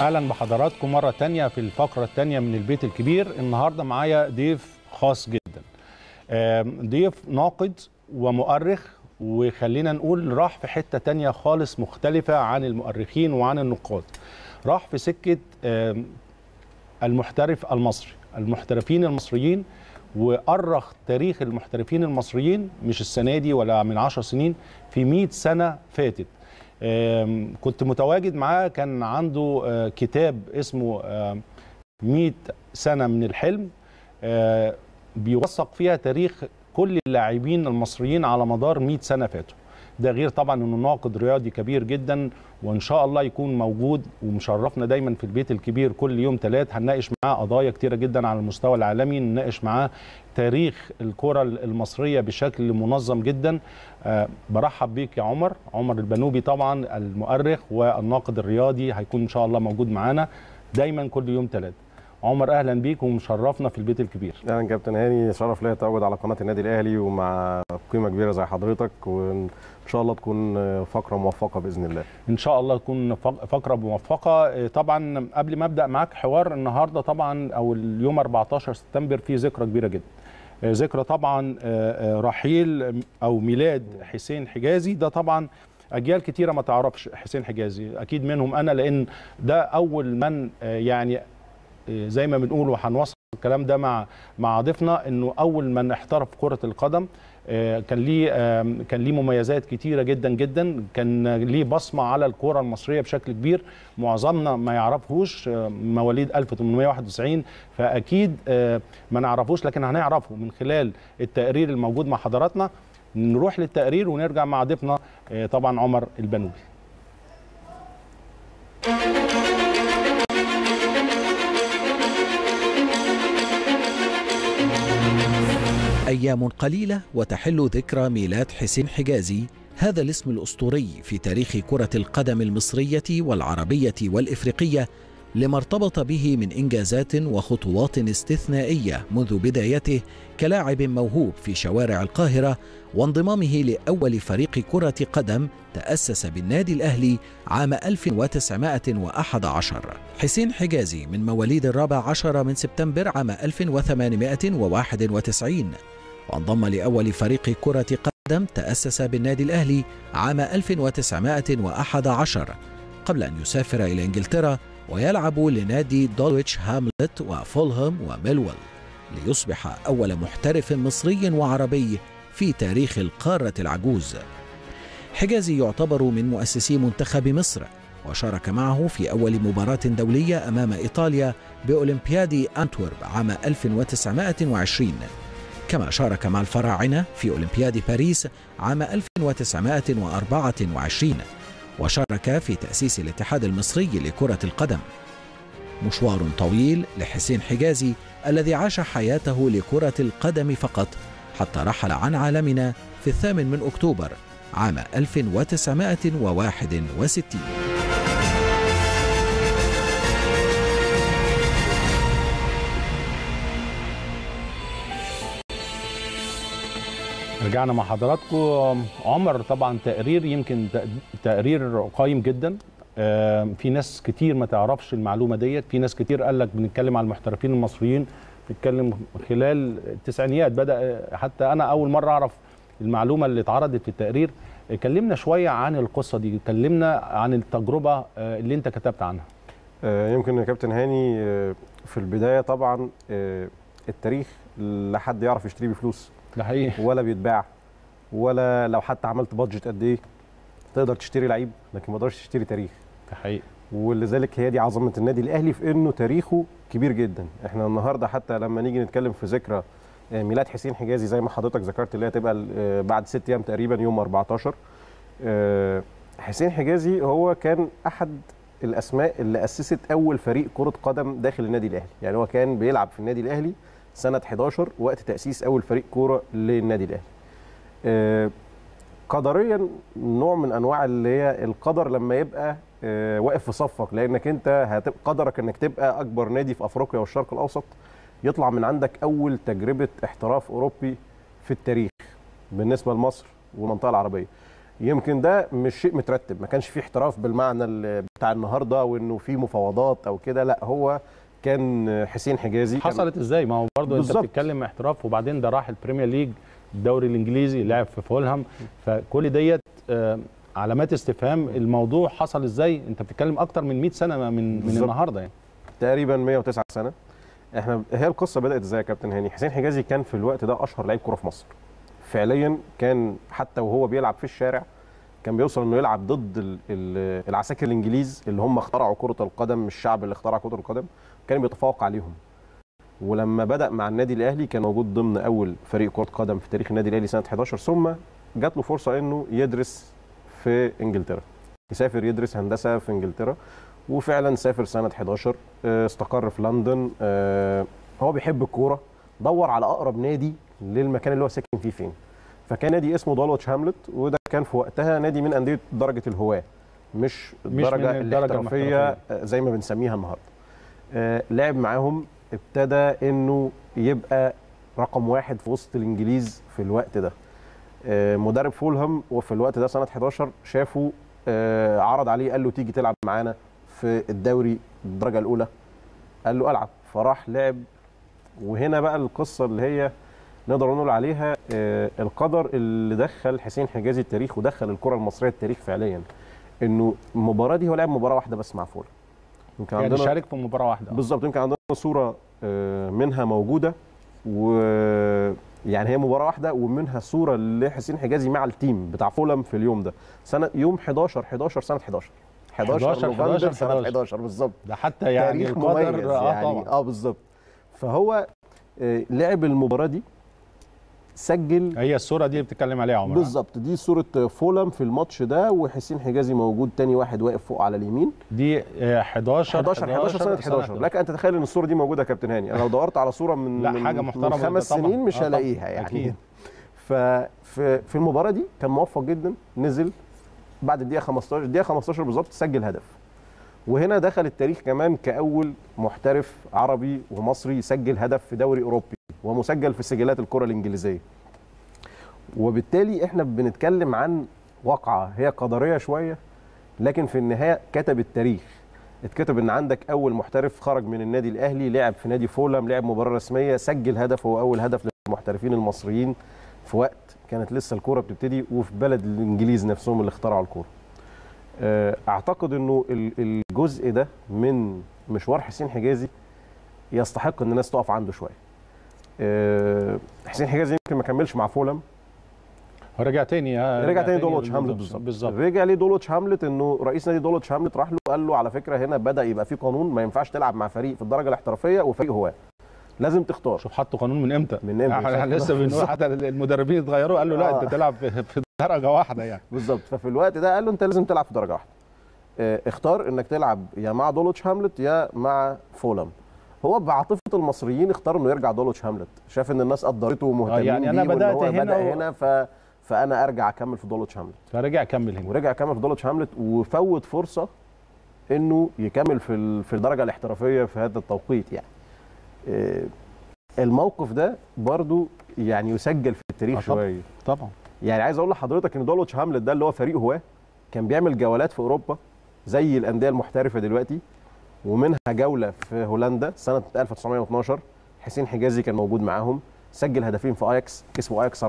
اهلا بحضراتكم مره تانية في الفقره التانية من البيت الكبير النهارده معايا ضيف خاص جدا آم، ضيف ناقد ومؤرخ وخلينا نقول راح في حته تانية خالص مختلفه عن المؤرخين وعن النقاد راح في سكه آم، المحترف المصري المحترفين المصريين وأرخ تاريخ المحترفين المصريين مش السنة دي ولا من عشر سنين في 100 سنة فاتت آم، كنت متواجد معاه كان عنده آه، كتاب اسمه آم، 100 سنة من الحلم آه، بيوثق فيها تاريخ كل اللاعبين المصريين على مدار 100 سنة فاتوا ده غير طبعا انه ناقد رياضي كبير جدا وان شاء الله يكون موجود ومشرفنا دايما في البيت الكبير كل يوم ثلاث هنناقش معاه قضايا كتيره جدا على المستوى العالمي نناقش معاه تاريخ الكره المصريه بشكل منظم جدا أه برحب بيك يا عمر عمر البنوبي طبعا المؤرخ والناقد الرياضي هيكون ان شاء الله موجود معانا دايما كل يوم ثلاث عمر اهلا بيك ومشرفنا في البيت الكبير اهلا كابتن هاني شرف ليا التواجد على قناه النادي الاهلي ومع قيمه كبيره زي حضرتك وان شاء الله تكون فقره موفقه باذن الله ان شاء الله تكون فق- فقره موفقه إيه، طبعا قبل ما ابدا معاك حوار النهارده طبعا او اليوم 14 سبتمبر في ذكرى كبيره جدا إيه، ذكرى طبعا آه، آه، رحيل او ميلاد حسين حجازي ده طبعا اجيال كتيره ما تعرفش حسين حجازي اكيد منهم انا لان ده اول من آه، يعني آه، زي ما بنقول وهنوصل الكلام ده مع مع ضيفنا انه اول من احترف كره القدم آه، كان ليه آم، كان ليه مميزات كتيره جدا جدا كان ليه بصمه على الكره المصريه بشكل كبير معظمنا ما يعرفهوش آه، مواليد 1891 فاكيد آه، ما نعرفوش لكن هنعرفه من خلال التقرير الموجود مع حضراتنا نروح للتقرير ونرجع مع ضيفنا آه، طبعا عمر البنوبي أيام قليلة وتحل ذكرى ميلاد حسين حجازي هذا الاسم الأسطوري في تاريخ كرة القدم المصرية والعربية والإفريقية لما ارتبط به من إنجازات وخطوات استثنائية منذ بدايته كلاعب موهوب في شوارع القاهرة وانضمامه لأول فريق كرة قدم تأسس بالنادي الأهلي عام 1911 حسين حجازي من مواليد الرابع عشر من سبتمبر عام 1891 وانضم لأول فريق كرة قدم تأسس بالنادي الأهلي عام 1911 قبل أن يسافر إلى إنجلترا ويلعب لنادي دولويتش هاملت وفولهام وميلويل ليصبح أول محترف مصري وعربي في تاريخ القارة العجوز حجازي يعتبر من مؤسسي منتخب مصر وشارك معه في أول مباراة دولية أمام إيطاليا بأولمبياد أنتورب عام 1920 كما شارك مع الفراعنة في أولمبياد باريس عام 1924 وشارك في تأسيس الاتحاد المصري لكرة القدم مشوار طويل لحسين حجازي الذي عاش حياته لكرة القدم فقط حتى رحل عن عالمنا في الثامن من أكتوبر عام 1961 رجعنا مع حضراتكم عمر طبعا تقرير يمكن تق- تقرير قايم جدا آم، في ناس كتير ما تعرفش المعلومه ديت في ناس كتير قال لك بنتكلم على المحترفين المصريين بنتكلم خلال التسعينيات بدا حتى انا اول مره اعرف المعلومه اللي اتعرضت في التقرير كلمنا شويه عن القصه دي كلمنا عن التجربه آه، اللي انت كتبت عنها آه، يمكن يا كابتن هاني آه، في البدايه طبعا آه، التاريخ لا حد يعرف يشتريه بفلوس ده حقيقي ولا بيتباع ولا لو حتى عملت بادجت قد ايه تقدر تشتري لعيب لكن ما تقدرش تشتري تاريخ ده حقيقي ولذلك هي دي عظمه النادي الاهلي في انه تاريخه كبير جدا احنا النهارده حتى لما نيجي نتكلم في ذكرى آه، ميلاد حسين حجازي زي ما حضرتك ذكرت اللي هي تبقى آه، بعد ست ايام تقريبا يوم 14 آه، حسين حجازي هو كان احد الاسماء اللي اسست اول فريق كره قدم داخل النادي الاهلي يعني هو كان بيلعب في النادي الاهلي سنه 11 وقت تاسيس اول فريق كوره للنادي الاهلي آه، قدريا نوع من انواع اللي هي القدر لما يبقى آه، واقف في صفك لانك انت هتبقى قدرك انك تبقى اكبر نادي في افريقيا والشرق الاوسط يطلع من عندك اول تجربه احتراف اوروبي في التاريخ بالنسبه لمصر والمنطقه العربيه يمكن ده مش شيء مترتب ما كانش فيه احتراف بالمعنى ال- بتاع النهارده وانه في مفاوضات او كده لا هو كان حسين حجازي كان- حصلت ازاي ما هو برضه انت بالظبط. بتتكلم احتراف وبعدين ده راح البريمير ليج الدوري الانجليزي لعب في فولهام فكل ديت آه، علامات استفهام الموضوع حصل ازاي انت بتتكلم اكتر من 100 سنه من من بالظبط. النهارده يعني تقريبا 109 سنه احنا هي القصه بدات ازاي يا كابتن هاني حسين حجازي كان في الوقت ده اشهر لعيب كوره في مصر فعليا كان حتى وهو بيلعب في الشارع كان بيوصل انه يلعب ضد ال- ال- العساكر الانجليز اللي هم اخترعوا كره القدم مش الشعب اللي اخترع كره القدم كان بيتفوق عليهم ولما بدا مع النادي الاهلي كان موجود ضمن اول فريق كره قدم في تاريخ النادي الاهلي سنه 11 ثم جات له فرصه انه يدرس في انجلترا يسافر يدرس هندسه في انجلترا وفعلا سافر سنه 11 آه، استقر في لندن آه، هو بيحب الكوره دور على اقرب نادي للمكان اللي هو ساكن فيه فين فكان نادي اسمه دولوتش هاملت وده كان في وقتها نادي من انديه درجه الهواه مش من الدرجه الدرجة الاحترافيه المحترفية. آه، زي ما بنسميها النهارده آه، لعب معاهم ابتدى انه يبقى رقم واحد في وسط الانجليز في الوقت ده آه، مدرب فولهام وفي الوقت ده سنه 11 شافه آه، عرض عليه قال له تيجي تلعب معانا في الدوري الدرجه الاولى قال له العب فراح لعب وهنا بقى القصه اللي هي نقدر نقول عليها آه، القدر اللي دخل حسين حجازي التاريخ ودخل الكره المصريه التاريخ فعليا انه المباراه دي هو لعب مباراه واحده بس مع فولهام يمكن يعني عندنا شارك في مباراه واحده بالظبط يمكن عندنا صوره آه، منها موجوده و يعني هي مباراه واحده ومنها صوره لحسين حجازي مع التيم بتاع فولم في اليوم ده سنه يوم 11 11 سنه 11 11 11 نوفمبر 11 سنه 11 بالظبط ده حتى يعني تاريخ القدر مميز اه يعني طبعا اه بالظبط فهو آه، لعب المباراه دي سجل هي الصوره دي اللي بتتكلم عليها يا عمر بالظبط دي صوره فولم في الماتش ده وحسين حجازي موجود تاني واحد واقف فوق على اليمين دي آه، 11 11 11 سنه 11 لك ان تتخيل ان الصوره دي موجوده يا كابتن هاني انا لو دورت على صوره من لا، من حاجة من محترمة خمس طبعاً. سنين مش آه، طبعاً. هلاقيها يعني أكيد. ففي في المباراه دي كان موفق جدا نزل بعد الدقيقه 15 الدقيقه 15 بالظبط سجل هدف وهنا دخل التاريخ كمان كاول محترف عربي ومصري يسجل هدف في دوري اوروبي ومسجل في سجلات الكره الانجليزيه وبالتالي احنا بنتكلم عن واقعه هي قدريه شويه لكن في النهايه كتب التاريخ اتكتب ان عندك اول محترف خرج من النادي الاهلي لعب في نادي فولهام لعب مباراه رسميه سجل هدف هو اول هدف للمحترفين المصريين في وقت كانت لسه الكوره بتبتدي وفي بلد الانجليز نفسهم اللي اخترعوا الكوره آه، اعتقد انه ال- الجزء ده من مشوار حسين حجازي يستحق ان الناس تقف عنده شويه آه، حسين حجازي يمكن ما كملش مع فولهام هو رجع تاني آه، رجع تاني دولوتش هاملت بالظبط بالظبط بالظبط رجع ليه دولوتش هاملت انه رئيس نادي دولوتش هاملت راح له قال له على فكره هنا بدا يبقى في قانون ما ينفعش تلعب مع فريق في الدرجه الاحترافيه وفريق هواه لازم تختار شوف حطوا قانون من امتى من إمتى؟ احنا لسه بنقول حتى المدربين اتغيروا قال له لا آه. انت تلعب في في درجه واحده يعني بالظبط ففي الوقت ده قال له انت لازم تلعب في درجه واحده اه، اختار انك تلعب يا مع دولوتش هاملت يا مع فولم هو بعاطفه المصريين اختار انه يرجع دولوتش هاملت شاف ان الناس قدرته ومهتمين يعني أنا بيه وإن بدأت هو هنا بدا و- هنا ف... فانا ارجع اكمل في دولوتش هاملت فرجع كمل هنا ورجع كمل في دولوتش هاملت وفوت فرصه انه يكمل في ال- في الدرجه الاحترافيه في هذا التوقيت يعني اه، الموقف ده برضو يعني يسجل في التاريخ آه طبعاً. شويه طبعا يعني عايز اقول لحضرتك ان دولوتش هاملت ده اللي هو فريق هواه كان بيعمل جولات في اوروبا زي الانديه المحترفه دلوقتي ومنها جوله في هولندا سنه 1912 حسين حجازي كان موجود معاهم سجل هدفين في اياكس كسبوا اياكس 4-1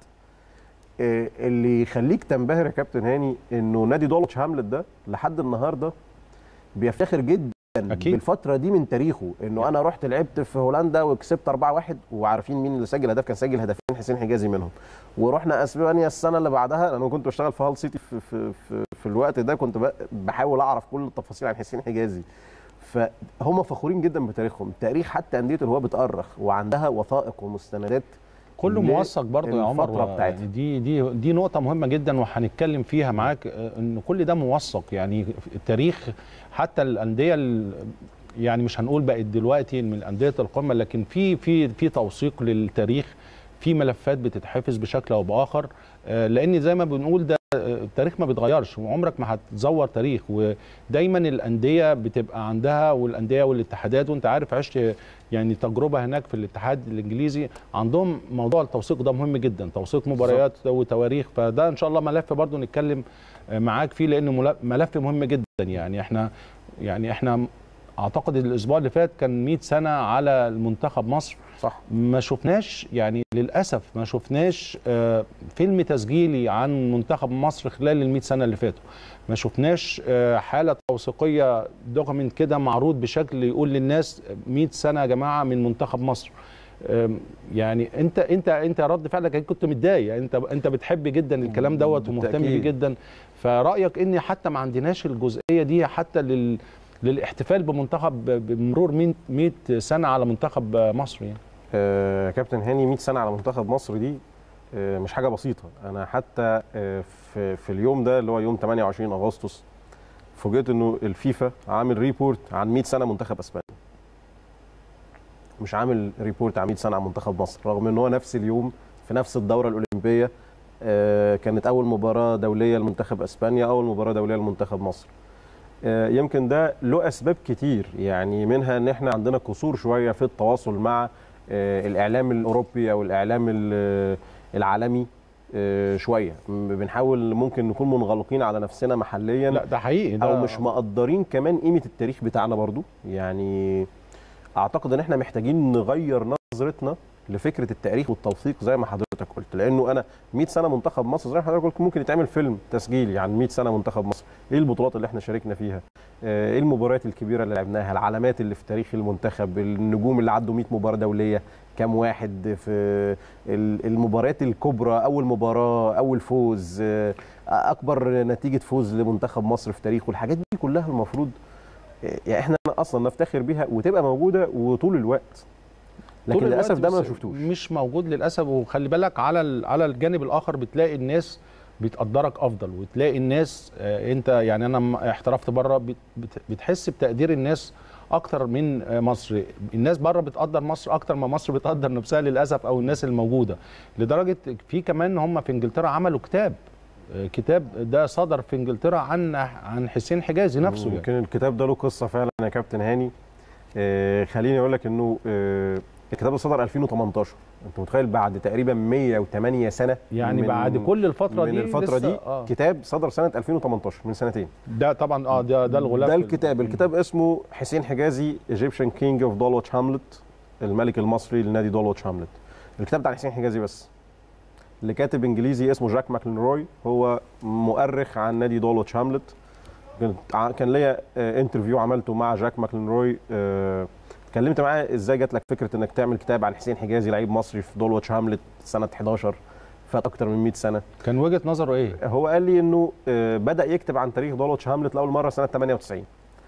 إيه اللي يخليك تنبهر يا كابتن هاني انه نادي دولوتش هاملت ده لحد النهارده بيفتخر جدا أكيد. بالفتره دي من تاريخه انه انا رحت لعبت في هولندا وكسبت 4-1 وعارفين مين اللي سجل هدف كان سجل هدفين حسين حجازي منهم ورحنا اسبانيا السنه اللي بعدها انا كنت بشتغل في هال سيتي في, في, في, في الوقت ده كنت ب- بحاول اعرف كل التفاصيل عن حسين حجازي فهم فخورين جدا بتاريخهم تاريخ حتى انديه الهواه بتأرخ وعندها وثائق ومستندات كله ل- موثق برضه يا عمر الفترة و- بتاعتها. يعني دي دي دي نقطة مهمة جدا وهنتكلم فيها معاك آه، ان كل ده موثق يعني التاريخ حتى الأندية ال- يعني مش هنقول بقت دلوقتي من أندية القمة لكن في في في توثيق للتاريخ في ملفات بتتحفظ بشكل او باخر آه، لان زي ما بنقول ده التاريخ ما بيتغيرش وعمرك ما هتزور تاريخ ودايما الانديه بتبقى عندها والانديه والاتحادات وانت عارف عشت يعني تجربه هناك في الاتحاد الانجليزي عندهم موضوع التوثيق ده مهم جدا توثيق مباريات وتواريخ فده ان شاء الله ملف برضو نتكلم معاك فيه لانه ملف مهم جدا يعني احنا يعني احنا اعتقد الاسبوع اللي فات كان 100 سنه على المنتخب مصر صح ما شفناش يعني للاسف ما شفناش آه، فيلم تسجيلي عن منتخب مصر خلال ال 100 سنه اللي فاتوا ما شفناش آه، حاله توثيقيه دوكيمنت كده معروض بشكل يقول للناس 100 سنه يا جماعه من منتخب مصر آم، يعني انت انت انت رد فعلك أكيد كنت متضايق انت انت بتحب جدا الكلام دوت ومهتم بيه بالتأكيد. جدا فرايك ان حتى ما عندناش الجزئيه دي حتى لل للاحتفال بمنتخب بمرور 100 100 سنه على منتخب مصر يعني آه كابتن هاني 100 سنه على منتخب مصر دي آه مش حاجه بسيطه انا حتى آه في, في اليوم ده اللي هو يوم 28 اغسطس فوجئت انه الفيفا عامل ريبورت عن 100 سنه منتخب اسبانيا مش عامل ريبورت عن 100 سنه عن منتخب مصر رغم ان هو نفس اليوم في نفس الدوره الاولمبيه آه كانت اول مباراه دوليه لمنتخب اسبانيا اول مباراه دوليه لمنتخب مصر آه، يمكن ده له اسباب كتير يعني منها ان احنا عندنا قصور شويه في التواصل مع آه، الاعلام الاوروبي او الاعلام ال- العالمي آه، شويه م- بنحاول ممكن نكون منغلقين على نفسنا محليا لا ده حقيقي ده او مش مقدرين كمان قيمه التاريخ بتاعنا برضو يعني اعتقد ان احنا محتاجين نغير نظرتنا لفكره التاريخ والتوثيق زي ما حضرتك قلت لانه انا 100 سنه منتخب مصر زي ما حضرتك قلت ممكن يتعمل فيلم تسجيلي عن 100 سنه منتخب مصر ايه البطولات اللي احنا شاركنا فيها آه، ايه المباريات الكبيره اللي لعبناها العلامات اللي في تاريخ المنتخب النجوم اللي عدوا 100 مباراه دوليه كام واحد في ال- المباريات الكبرى اول مباراه اول فوز آه، اكبر نتيجه فوز لمنتخب مصر في تاريخه الحاجات دي كلها المفروض آه، يعني احنا اصلا نفتخر بيها وتبقى موجوده وطول الوقت لكن طول للاسف الوقت ده ما بس شفتوش مش موجود للاسف وخلي بالك على ال- على الجانب الاخر بتلاقي الناس بتقدرك افضل وتلاقي الناس آه، انت يعني انا لما احترفت بره بت- بت- بتحس بتقدير الناس اكتر من آه، مصر الناس بره بتقدر مصر اكتر ما مصر بتقدر نفسها للاسف او الناس الموجوده لدرجه في كمان هم في انجلترا عملوا كتاب آه، كتاب ده صدر في انجلترا عن عن حسين حجازي نفسه يعني. يمكن الكتاب ده له قصه فعلا يا كابتن هاني آه خليني اقول لك انه آه الكتاب ده صدر 2018 انت متخيل بعد تقريبا 108 سنه يعني من- بعد كل الفتره من دي الفتره لسه- دي آه. كتاب صدر سنه 2018 من سنتين ده طبعا اه ده ده الغلاف ده الكتاب الكتاب اسمه حسين حجازي ايجيبشن كينج اوف دولوتش هاملت الملك المصري لنادي دولوتش هاملت الكتاب بتاع حسين حجازي بس اللي كاتب انجليزي اسمه جاك ماكلنروي هو مؤرخ عن نادي دولوتش هاملت كنت ع- كان ليا آه، انترفيو عملته مع جاك ماكلنروي آه، اتكلمت معاه ازاي جات لك فكره انك تعمل كتاب عن حسين حجازي لعيب مصري في دولوتش هاملت سنه 11 فات اكتر من 100 سنه كان وجهه نظره ايه هو قال لي انه آه، بدا يكتب عن تاريخ دولوتش هاملت لاول مره سنه 98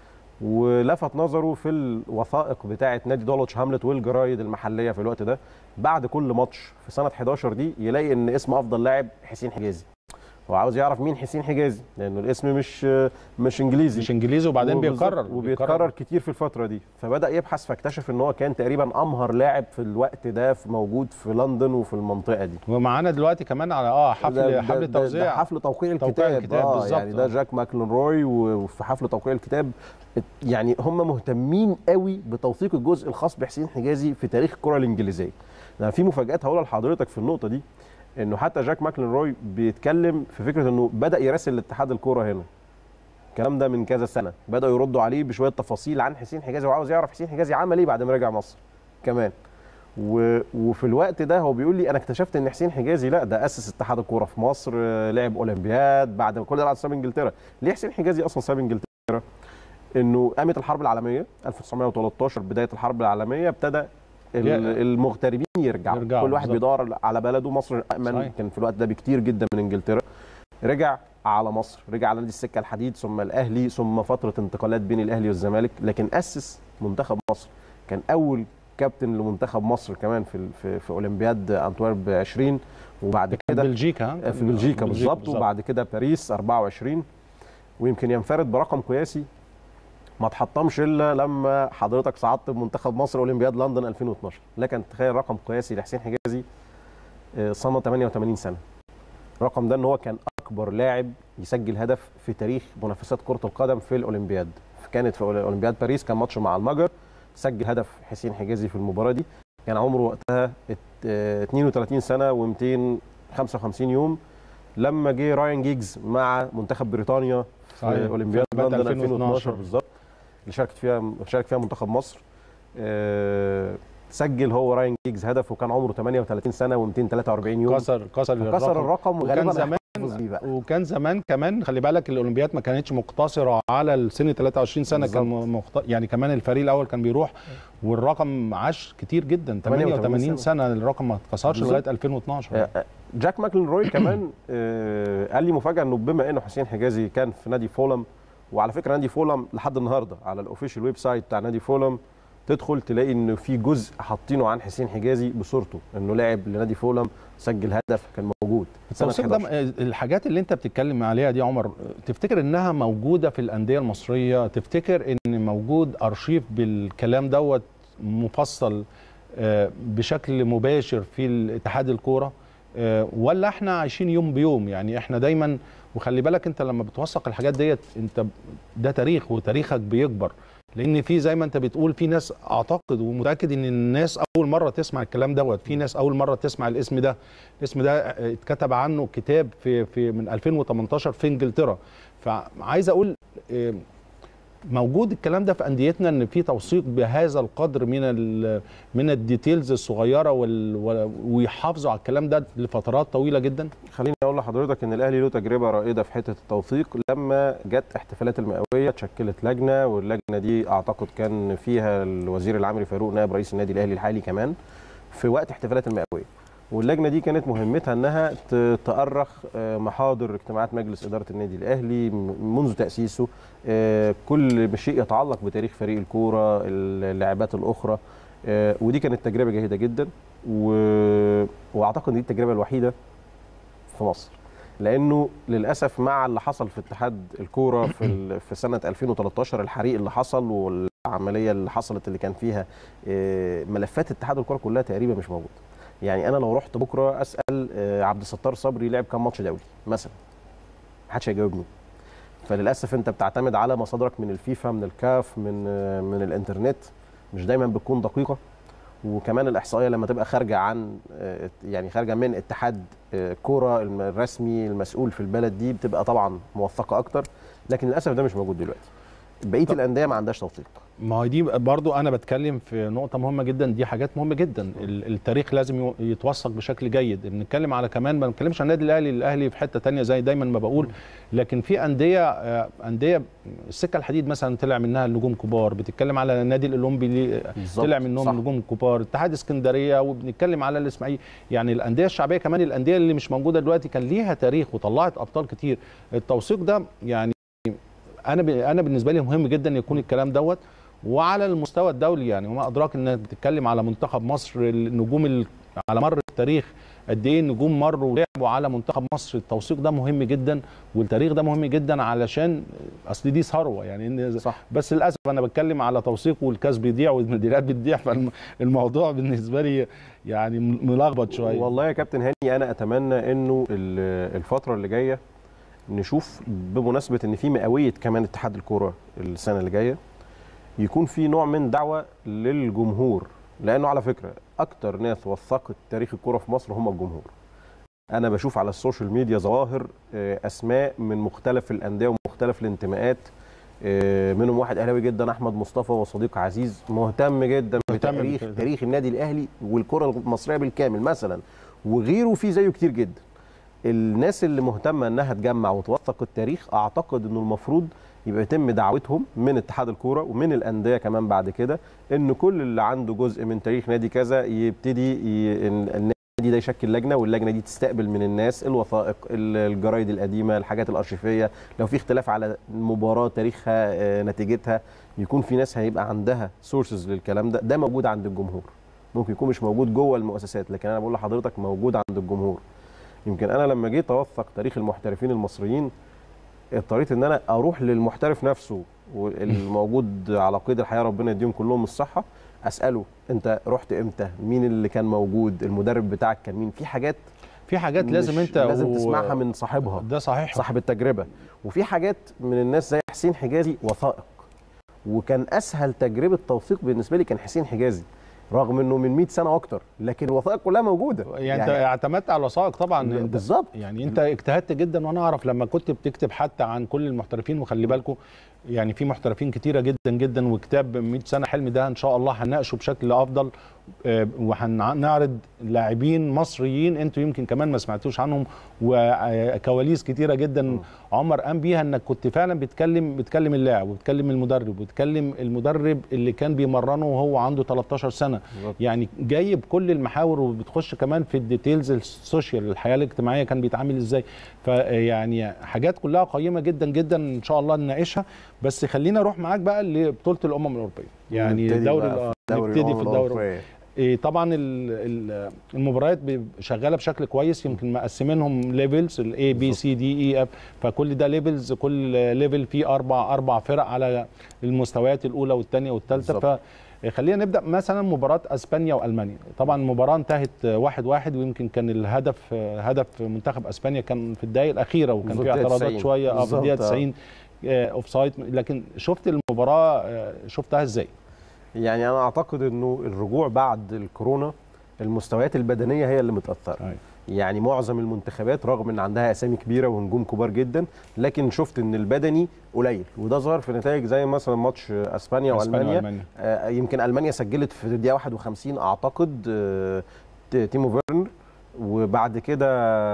ولفت نظره في الوثائق بتاعه نادي دولوتش هاملت والجرايد المحليه في الوقت ده بعد كل ماتش في سنه 11 دي يلاقي ان اسم افضل لاعب حسين حجازي هو عاوز يعرف مين حسين حجازي لانه الاسم مش آه، مش انجليزي مش انجليزي وبعدين وبالظبط- بيكرر وبيتكرر كتير في الفتره دي فبدا يبحث فاكتشف ان هو كان تقريبا امهر لاعب في الوقت ده في موجود في لندن وفي المنطقه دي ومعانا دلوقتي كمان على اه ده- حفل ده- حفل ده- ده توزيع حفل توقيع توقيع الكتاب, الكتاب آه بالظبط، يعني ده آه. جاك ماكلنروي وفي حفل توقيع الكتاب ات- يعني هم مهتمين قوي بتوثيق الجزء الخاص بحسين حجازي في تاريخ الكره الانجليزيه يعني في مفاجات هقولها لحضرتك في النقطه دي انه حتى جاك ماكلنروي بيتكلم في فكره انه بدا يراسل لاتحاد الكوره هنا الكلام ده من كذا سنه بداوا يردوا عليه بشويه تفاصيل عن حسين حجازي وعاوز يعرف حسين حجازي عمل ايه بعد ما رجع مصر كمان و... وفي الوقت ده هو بيقول لي انا اكتشفت ان حسين حجازي لا ده اسس اتحاد الكوره في مصر آه، لعب اولمبياد بعد كل ده بعد ساب انجلترا ليه حسين حجازي اصلا ساب انجلترا انه قامت الحرب العالميه 1913 بدايه الحرب العالميه ابتدى ال- يا- المغتربين يرجعوا يرجعوا كل واحد بالظبط. بيدور على بلده مصر امن صحيح. كان في الوقت ده بكتير جدا من انجلترا رجع على مصر رجع على نادي السكه الحديد ثم الاهلي ثم فتره انتقالات بين الاهلي والزمالك لكن اسس منتخب مصر كان اول كابتن لمنتخب مصر كمان في في, في اولمبياد انتويرب 20 وبعد كان كده بلجيكا ها؟ في بلجيكا بالظبط وبعد كده باريس 24 ويمكن ينفرد برقم قياسي ما اتحطمش الا لما حضرتك صعدت بمنتخب مصر اولمبياد لندن 2012 لكن تخيل رقم قياسي لحسين حجازي آه، صنع 88 سنه الرقم ده ان هو كان اكبر لاعب يسجل هدف في تاريخ منافسات كره القدم في الاولمبياد كانت في اولمبياد باريس كان ماتش مع المجر سجل هدف حسين حجازي في المباراه دي كان عمره وقتها ات- اه 32 سنه و255 يوم لما جه رايان جيجز مع منتخب بريطانيا في صحيح. اولمبياد في أولمبياد لندن 2012 2012 بالظبط اللي شاركت فيها شارك فيها منتخب مصر اه سجل هو رايان جيجز هدف وكان عمره 38 سنه و243 يوم كسر كسر كسر الرقم وكان وغالبا زمان هيحتفظ بيه بقى وكان زمان كمان خلي بالك الاولمبياد ما كانتش مقتصره على السن 23 سنه كان مخت... يعني كمان الفريق الاول كان بيروح والرقم عاش كتير جدا 88 سنة. سنه الرقم ما اتكسرش بالظبط. لغايه 2012 آه، آه، جاك ماكلروي كمان آه، قال لي مفاجاه انه بما انه حسين حجازي كان في نادي فولم وعلى فكره نادي فولم لحد النهارده على الاوفيشال ويب سايت بتاع نادي فولم تدخل تلاقي انه في جزء حاطينه عن حسين حجازي بصورته انه لاعب لنادي فولم سجل هدف كان موجود سنة التوثيق ده 11. الحاجات اللي انت بتتكلم عليها دي يا عمر تفتكر انها موجوده في الانديه المصريه تفتكر ان موجود ارشيف بالكلام دوت مفصل آه، بشكل مباشر في الاتحاد الكوره آه، ولا احنا عايشين يوم بيوم يعني احنا دايما وخلي بالك انت لما بتوثق الحاجات ديت انت ده تاريخ وتاريخك بيكبر لان في زي ما انت بتقول في ناس اعتقد ومتاكد ان الناس اول مره تسمع الكلام دوت في ناس اول مره تسمع الاسم ده الاسم ده آه، اتكتب عنه كتاب في في من 2018 في انجلترا فعايز اقول آه، موجود الكلام ده في انديتنا ان في توثيق بهذا القدر من ال من الديتيلز الصغيره وال وال- ويحافظوا على الكلام ده لفترات طويله جدا خليني اقول لحضرتك ان الاهلي له تجربه رائده في حته التوثيق لما جت احتفالات المئويه اتشكلت لجنه واللجنه دي اعتقد كان فيها الوزير العمري فاروق نائب رئيس النادي الاهلي الحالي كمان في وقت احتفالات المئويه واللجنه دي كانت مهمتها انها ت- تأرخ آه، محاضر اجتماعات مجلس اداره النادي الاهلي م- منذ تاسيسه آه، كل شيء يتعلق بتاريخ فريق الكوره اللاعبات الاخرى آه، ودي كانت تجربه جيده جدا و... واعتقد دي التجربه الوحيده في مصر لانه للاسف مع اللي حصل في اتحاد الكوره في ال- في سنه 2013 الحريق اللي حصل والعمليه اللي حصلت اللي كان فيها آه، ملفات اتحاد الكوره كلها تقريبا مش موجوده يعني انا لو رحت بكره اسال آه، عبد الستار صبري لعب كام ماتش دولي مثلا محدش هيجاوبني فللاسف انت بتعتمد على مصادرك من الفيفا من الكاف من آه، من الانترنت مش دايما بتكون دقيقه وكمان الاحصائيه لما تبقى خارجه عن آه، يعني خارجه من اتحاد آه، كوره الم- الرسمي المسؤول في البلد دي بتبقى طبعا موثقه اكتر لكن للاسف ده مش موجود دلوقتي بقيه الانديه ما عندهاش توثيق ما هي دي برضو انا بتكلم في نقطه مهمه جدا دي حاجات مهمه جدا ال- التاريخ لازم يو- يتوثق بشكل جيد بنتكلم على كمان ما بنتكلمش عن النادي الاهلي الاهلي في حته تانية زي دايما ما بقول لكن في انديه آه، انديه السكه الحديد مثلا طلع منها نجوم كبار بتتكلم على النادي الاولمبي ليه- بالظبط، طلع منهم صح. نجوم كبار اتحاد اسكندريه وبنتكلم على الاسماعيلي يعني الانديه الشعبيه كمان الانديه اللي مش موجوده دلوقتي كان ليها تاريخ وطلعت ابطال كتير التوثيق ده يعني انا ب... انا بالنسبه لي مهم جدا يكون الكلام دوت وعلى المستوى الدولي يعني وما ادراك انك بتتكلم على منتخب مصر النجوم ال... على مر التاريخ قد ايه النجوم مروا ولعبوا على منتخب مصر التوثيق ده مهم جدا والتاريخ ده مهم جدا علشان اصل دي ثروه يعني ان صح بس للاسف انا بتكلم على توثيق والكاس بيضيع والمديريات بتضيع فالموضوع بالنسبه لي يعني ملخبط شويه والله يا كابتن هاني انا اتمنى انه ال- الفتره اللي جايه نشوف بمناسبه ان في مئويه كمان اتحاد الكوره السنه اللي جايه يكون في نوع من دعوه للجمهور لانه على فكره اكتر ناس وثقت تاريخ الكوره في مصر هم الجمهور انا بشوف على السوشيال ميديا ظواهر آه، اسماء من مختلف الانديه ومختلف الانتماءات آه، منهم واحد اهلاوي جدا احمد مصطفى وصديق عزيز مهتم جدا مهتم بتاريخ بكده. تاريخ النادي الاهلي والكره المصريه بالكامل مثلا وغيره في زيه كتير جدا الناس اللي مهتمه انها تجمع وتوثق التاريخ اعتقد انه المفروض يبقى يتم دعوتهم من اتحاد الكوره ومن الانديه كمان بعد كده ان كل اللي عنده جزء من تاريخ نادي كذا يبتدي ي... إن النادي ده يشكل لجنه واللجنه دي تستقبل من الناس الوثائق ال- الجرايد القديمه الحاجات الارشيفيه لو في اختلاف على مباراه تاريخها آه، نتيجتها يكون في ناس هيبقى عندها سورسز للكلام ده ده موجود عند الجمهور ممكن يكون مش موجود جوه المؤسسات لكن انا بقول لحضرتك موجود عند الجمهور يمكن انا لما جيت اوثق تاريخ المحترفين المصريين اضطريت ان انا اروح للمحترف نفسه والموجود على قيد الحياه ربنا يديهم كلهم الصحه اساله انت رحت امتى مين اللي كان موجود المدرب بتاعك كان مين في حاجات في حاجات لازم مش انت لازم و- تسمعها من صاحبها ده صحيح صاحب التجربه وفي حاجات من الناس زي حسين حجازي وثائق وكان اسهل تجربه توثيق بالنسبه لي كان حسين حجازي رغم انه من 100 سنه واكتر لكن الوثائق كلها موجوده يعني, انت اعتمدت على الوثائق طبعا انت بالظبط يعني انت اجتهدت جدا وانا اعرف لما كنت بتكتب حتى عن كل المحترفين وخلي بالكم يعني في محترفين كتيره جدا جدا وكتاب 100 سنه حلم ده ان شاء الله هنناقشه بشكل افضل آه، وهنعرض لاعبين مصريين انتوا يمكن كمان ما سمعتوش عنهم وكواليس كتيره جدا عمر قام بيها انك كنت فعلا بتكلم بتكلم اللاعب وبتكلم المدرب وبتكلم المدرب اللي كان بيمرنه وهو عنده 13 سنه بالظبط. يعني جايب كل المحاور وبتخش كمان في الديتيلز السوشيال الحياه الاجتماعيه كان بيتعامل ازاي فيعني حاجات كلها قيمه جدا جدا ان شاء الله نناقشها بس خلينا اروح معاك بقى لبطوله الامم الاوروبيه يعني نبتدي الدوري بقى الأ- نبتدي في الأمم الدوري الأوروبية. إيه طبعا ال- ال- المباريات بي- شغاله بشكل كويس يمكن مقسمينهم ليفلز الاي بي سي دي اي اف فكل ده ليفلز كل ليفل فيه اربع اربع فرق على المستويات الاولى والثانيه والثالثه بالظبط. فخلينا نبدا مثلا مباراه اسبانيا والمانيا طبعا المباراه انتهت واحد واحد ويمكن كان الهدف هدف منتخب اسبانيا كان في الدقائق الاخيره وكان بالظبط فيه دقيقة اعتراضات 90. شويه اه في بالظبط، الدقيقه آه. 90 اوف سايد لكن شفت المباراه آه، شفتها ازاي؟ يعني انا اعتقد انه الرجوع بعد الكورونا المستويات البدنيه هي اللي متاثره أيوة. يعني معظم المنتخبات رغم ان عندها اسامي كبيره ونجوم كبار جدا لكن شفت ان البدني قليل وده ظهر في نتائج زي مثلا ماتش اسبانيا والمانيا وألمانيا. آه، يمكن المانيا سجلت في الدقيقه 51 اعتقد آه، ت- تيمو فيرنر وبعد كده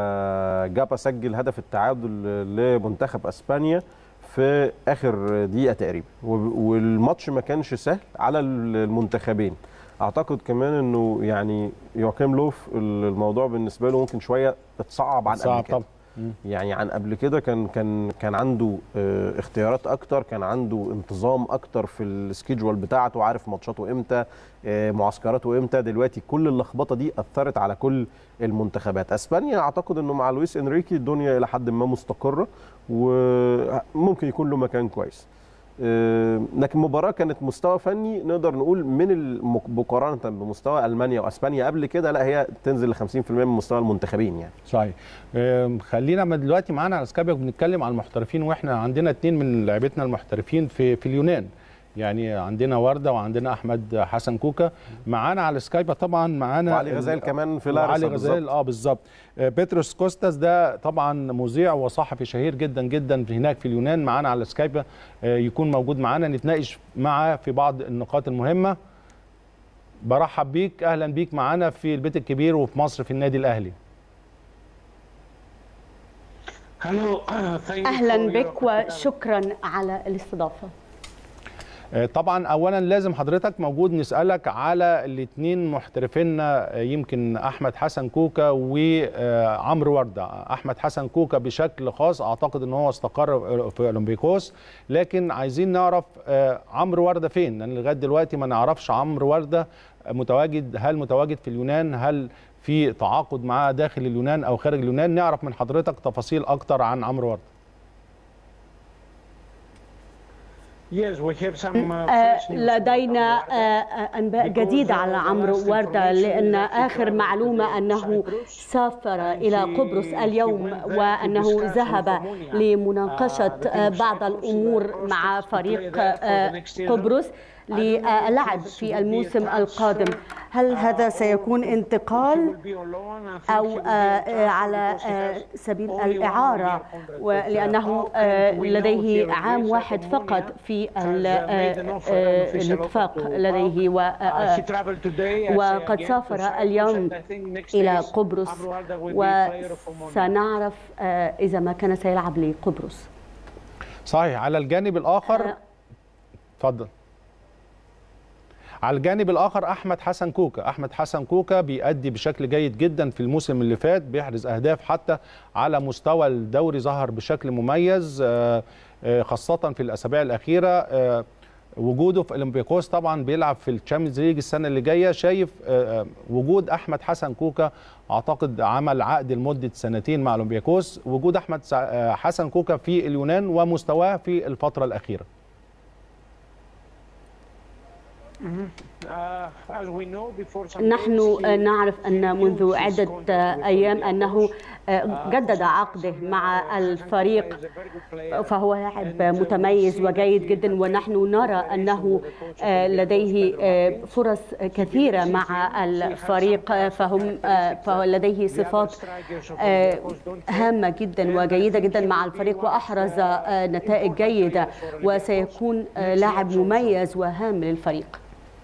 جابا سجل هدف التعادل لمنتخب اسبانيا في اخر دقيقه تقريبا وب- والماتش ما كانش سهل على المنتخبين اعتقد كمان انه يعني يوكيم لوف الموضوع بالنسبه له ممكن شويه اتصعب عن صعب قبل كده طبعا مم. يعني عن قبل كده كان كان كان عنده آه، اختيارات اكتر كان عنده انتظام اكتر في السكيدجول بتاعته عارف ماتشاته امتى آه، معسكراته امتى دلوقتي كل اللخبطه دي اثرت على كل المنتخبات اسبانيا اعتقد انه مع لويس انريكي الدنيا الى حد ما مستقره وممكن يكون له مكان كويس آه، لكن المباراه كانت مستوى فني نقدر نقول من الم- مقارنه بمستوى المانيا واسبانيا قبل كده لا هي تنزل ل 50% من مستوى المنتخبين يعني صحيح آم، خلينا من دلوقتي معانا على سكايب بنتكلم عن المحترفين واحنا عندنا اتنين من لعيبتنا المحترفين في في اليونان يعني عندنا ورده وعندنا احمد حسن كوكا معانا على سكايب طبعا معانا وعلي غزال ال- كمان في لارسا وعلي غزال بالظبط. اه بالظبط آه، بيتروس كوستاس ده طبعا مذيع وصحفي شهير جدا جدا في هناك في اليونان معانا على سكايب آه، يكون موجود معانا نتناقش معاه في بعض النقاط المهمه برحب بيك اهلا بيك معانا في البيت الكبير وفي مصر في النادي الاهلي اهلا بك وشكرا على الاستضافه آه، طبعا اولا لازم حضرتك موجود نسالك على الاثنين محترفينا آه، يمكن احمد حسن كوكا وعمرو ورده احمد حسن كوكا بشكل خاص اعتقد ان هو استقر في اولمبيكوس لكن عايزين نعرف آه، عمرو ورده فين لان لغايه دلوقتي ما نعرفش عمرو ورده متواجد هل متواجد في اليونان هل في تعاقد معاه داخل اليونان او خارج اليونان نعرف من حضرتك تفاصيل اكتر عن عمرو ورده آه، لدينا آه، آه، انباء جديده على عمرو ورده لان اخر معلومه انه سافر الى قبرص اليوم وانه ذهب لمناقشه آه، بعض الامور مع فريق آه، قبرص للعب في الموسم القادم هل هذا سيكون انتقال او آه، آه، على آه، سبيل الاعاره ولانه آه، لديه عام واحد فقط في ال- آه، آه، الاتفاق لديه و- آه، وقد سافر اليوم الى قبرص وسنعرف آه، اذا ما كان سيلعب لقبرص صحيح على الجانب الاخر آه. اتفضل على الجانب الاخر احمد حسن كوكا احمد حسن كوكا بيأدي بشكل جيد جدا في الموسم اللي فات بيحرز اهداف حتى على مستوى الدوري ظهر بشكل مميز آه، آه، خاصه في الاسابيع الاخيره آه، وجوده في اولمبيكوس طبعا بيلعب في الشامبيونز ليج السنه اللي جايه شايف آه، آه، وجود احمد حسن كوكا اعتقد عمل عقد لمده سنتين مع اولمبياكوس وجود احمد سع- آه، حسن كوكا في اليونان ومستواه في الفتره الاخيره نحن نعرف أن منذ عدة أيام أنه جدد عقده مع الفريق فهو لاعب متميز وجيد جدا ونحن نرى أنه لديه فرص كثيرة مع الفريق فهم فلديه صفات هامة جدا وجيدة جدا مع الفريق وأحرز نتائج جيدة وسيكون لاعب مميز وهام للفريق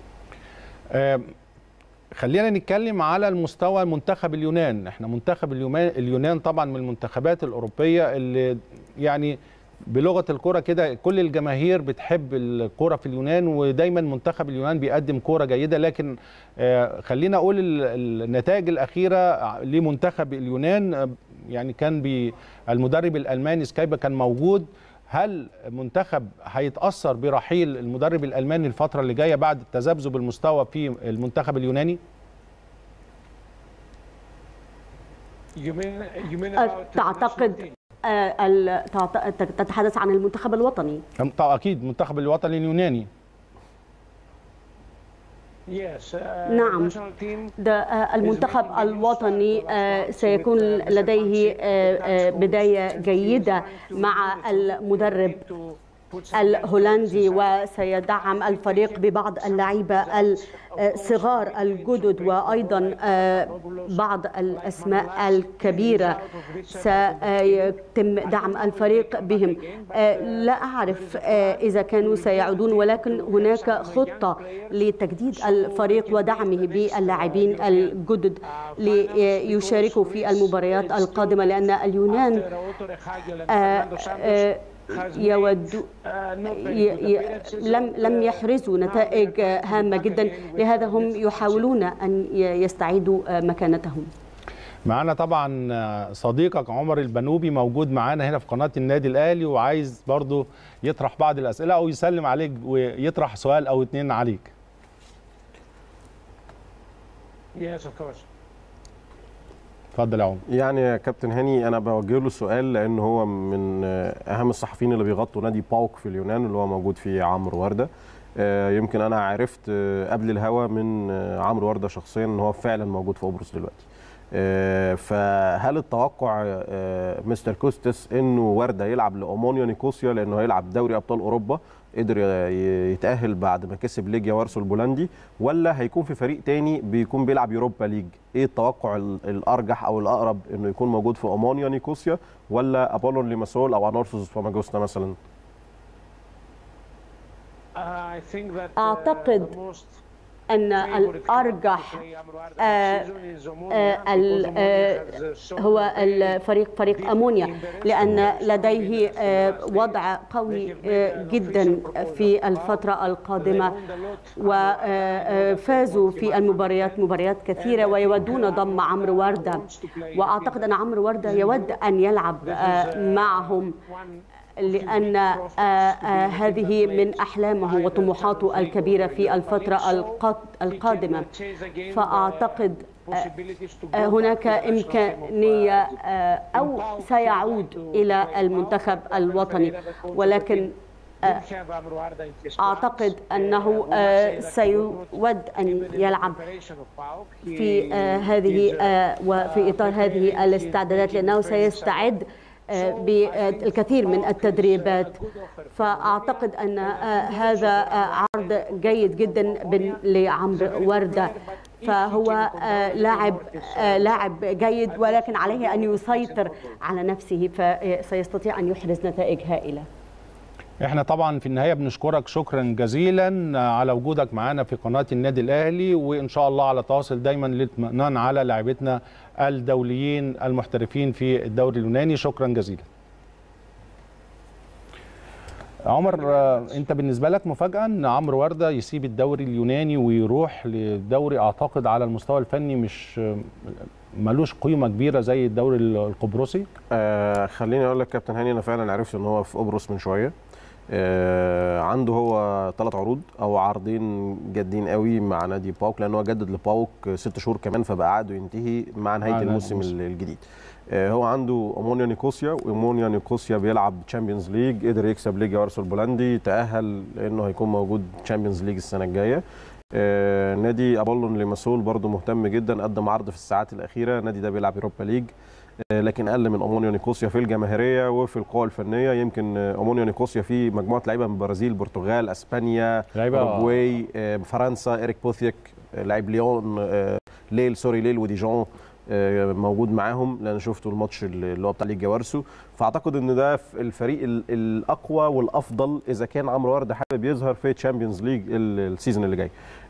خلينا نتكلم على المستوى منتخب اليونان احنا منتخب اليونان طبعا من المنتخبات الأوروبية اللي يعني بلغة الكرة كده كل الجماهير بتحب الكرة في اليونان ودايما منتخب اليونان بيقدم كرة جيدة لكن خلينا أقول النتائج الأخيرة لمنتخب اليونان يعني كان المدرب الألماني سكايبا كان موجود هل منتخب هيتاثر برحيل المدرب الالماني الفتره اللي جايه بعد التذبذب المستوى في المنتخب اليوناني تعتقد تتحدث عن المنتخب الوطني اكيد المنتخب الوطني اليوناني نعم ده المنتخب الوطني سيكون لديه بداية جيدة مع المدرب الهولندي وسيدعم الفريق ببعض اللعيبة الصغار الجدد وأيضا بعض الأسماء الكبيرة سيتم دعم الفريق بهم لا أعرف إذا كانوا سيعودون ولكن هناك خطة لتجديد الفريق ودعمه باللاعبين الجدد ليشاركوا في المباريات القادمة لأن اليونان يود لم لم يحرزوا نتائج هامه جدا لهذا هم يحاولون ان يستعيدوا مكانتهم معانا طبعا صديقك عمر البنوبي موجود معانا هنا في قناه النادي الاهلي وعايز برضه يطرح بعض الاسئله او يسلم عليك ويطرح سؤال او اتنين عليك Yes, of course. اتفضل يا عمر يعني يا كابتن هاني انا بوجه له سؤال لان هو من اهم الصحفيين اللي بيغطوا نادي باوك في اليونان اللي هو موجود فيه عمرو ورده يمكن انا عرفت قبل الهوا من عمرو ورده شخصيا ان هو فعلا موجود في قبرص دلوقتي فهل التوقع مستر كوستس انه ورده يلعب لاومونيا نيكوسيا لانه هيلعب دوري ابطال اوروبا قدر يتاهل بعد ما كسب ليجيا وارسو البولندي ولا هيكون في فريق تاني بيكون بيلعب يوروبا ليج ايه التوقع الارجح او الاقرب انه يكون موجود في اومونيا نيكوسيا ولا ابولون ليماسول او انورثوس فاماجوستا مثلا اعتقد ان الارجح آه آه هو الفريق فريق امونيا لان لديه آه وضع قوي جدا في الفتره القادمه وفازوا في المباريات مباريات كثيره ويودون ضم عمرو ورده واعتقد ان عمرو ورده يود ان يلعب معهم لأن هذه من أحلامه وطموحاته الكبيرة في الفترة القادمة فأعتقد هناك إمكانية أو سيعود إلى المنتخب الوطني ولكن أعتقد أنه سيود أن يلعب في هذه وفي إطار هذه الاستعدادات لأنه سيستعد بالكثير من التدريبات فأعتقد أن هذا عرض جيد جدا لعمرو وردة فهو لاعب لاعب جيد ولكن عليه أن يسيطر على نفسه فسيستطيع أن يحرز نتائج هائلة احنا طبعا في النهايه بنشكرك شكرا جزيلا على وجودك معنا في قناه النادي الاهلي وان شاء الله على تواصل دايما للاطمئنان على لاعبتنا الدوليين المحترفين في الدوري اليوناني شكرا جزيلا عمر انت بالنسبه لك مفاجاه ان عمرو ورده يسيب الدوري اليوناني ويروح لدوري اعتقد على المستوى الفني مش ملوش قيمه كبيره زي الدوري القبرصي آه خليني اقول لك كابتن هاني انا فعلا عرفت ان هو في قبرص من شويه آه عنده هو ثلاث عروض او عرضين جادين قوي مع نادي باوك لان هو جدد لباوك ست شهور كمان فبقى عقده ينتهي مع نهايه الموسم الجديد آه هو عنده امونيا نيكوسيا وامونيا نيكوسيا بيلعب تشامبيونز ليج قدر يكسب ليجا وارسو البولندي تاهل لانه هيكون موجود تشامبيونز ليج السنه الجايه آه، نادي ابولون ليماسول برضو مهتم جدا قدم عرض في الساعات الاخيره النادي ده بيلعب اوروبا ليج آه، لكن اقل من امونيا نيكوسيا في الجماهيريه وفي القوى الفنيه يمكن آه، امونيا نيكوسيا في مجموعه لعيبه من البرازيل البرتغال اسبانيا لعيبة- اوروجواي آه، فرنسا ايريك بوثيك آه، لاعب ليون آه، ليل سوري ليل وديجون آه، موجود معاهم لان شفته الماتش اللي هو بتاع ليج جوارسو فاعتقد ان ده في الفريق ال- الاقوى والافضل اذا كان عمرو ورده حابب يظهر في تشامبيونز ليج ال- السيزون اللي جاي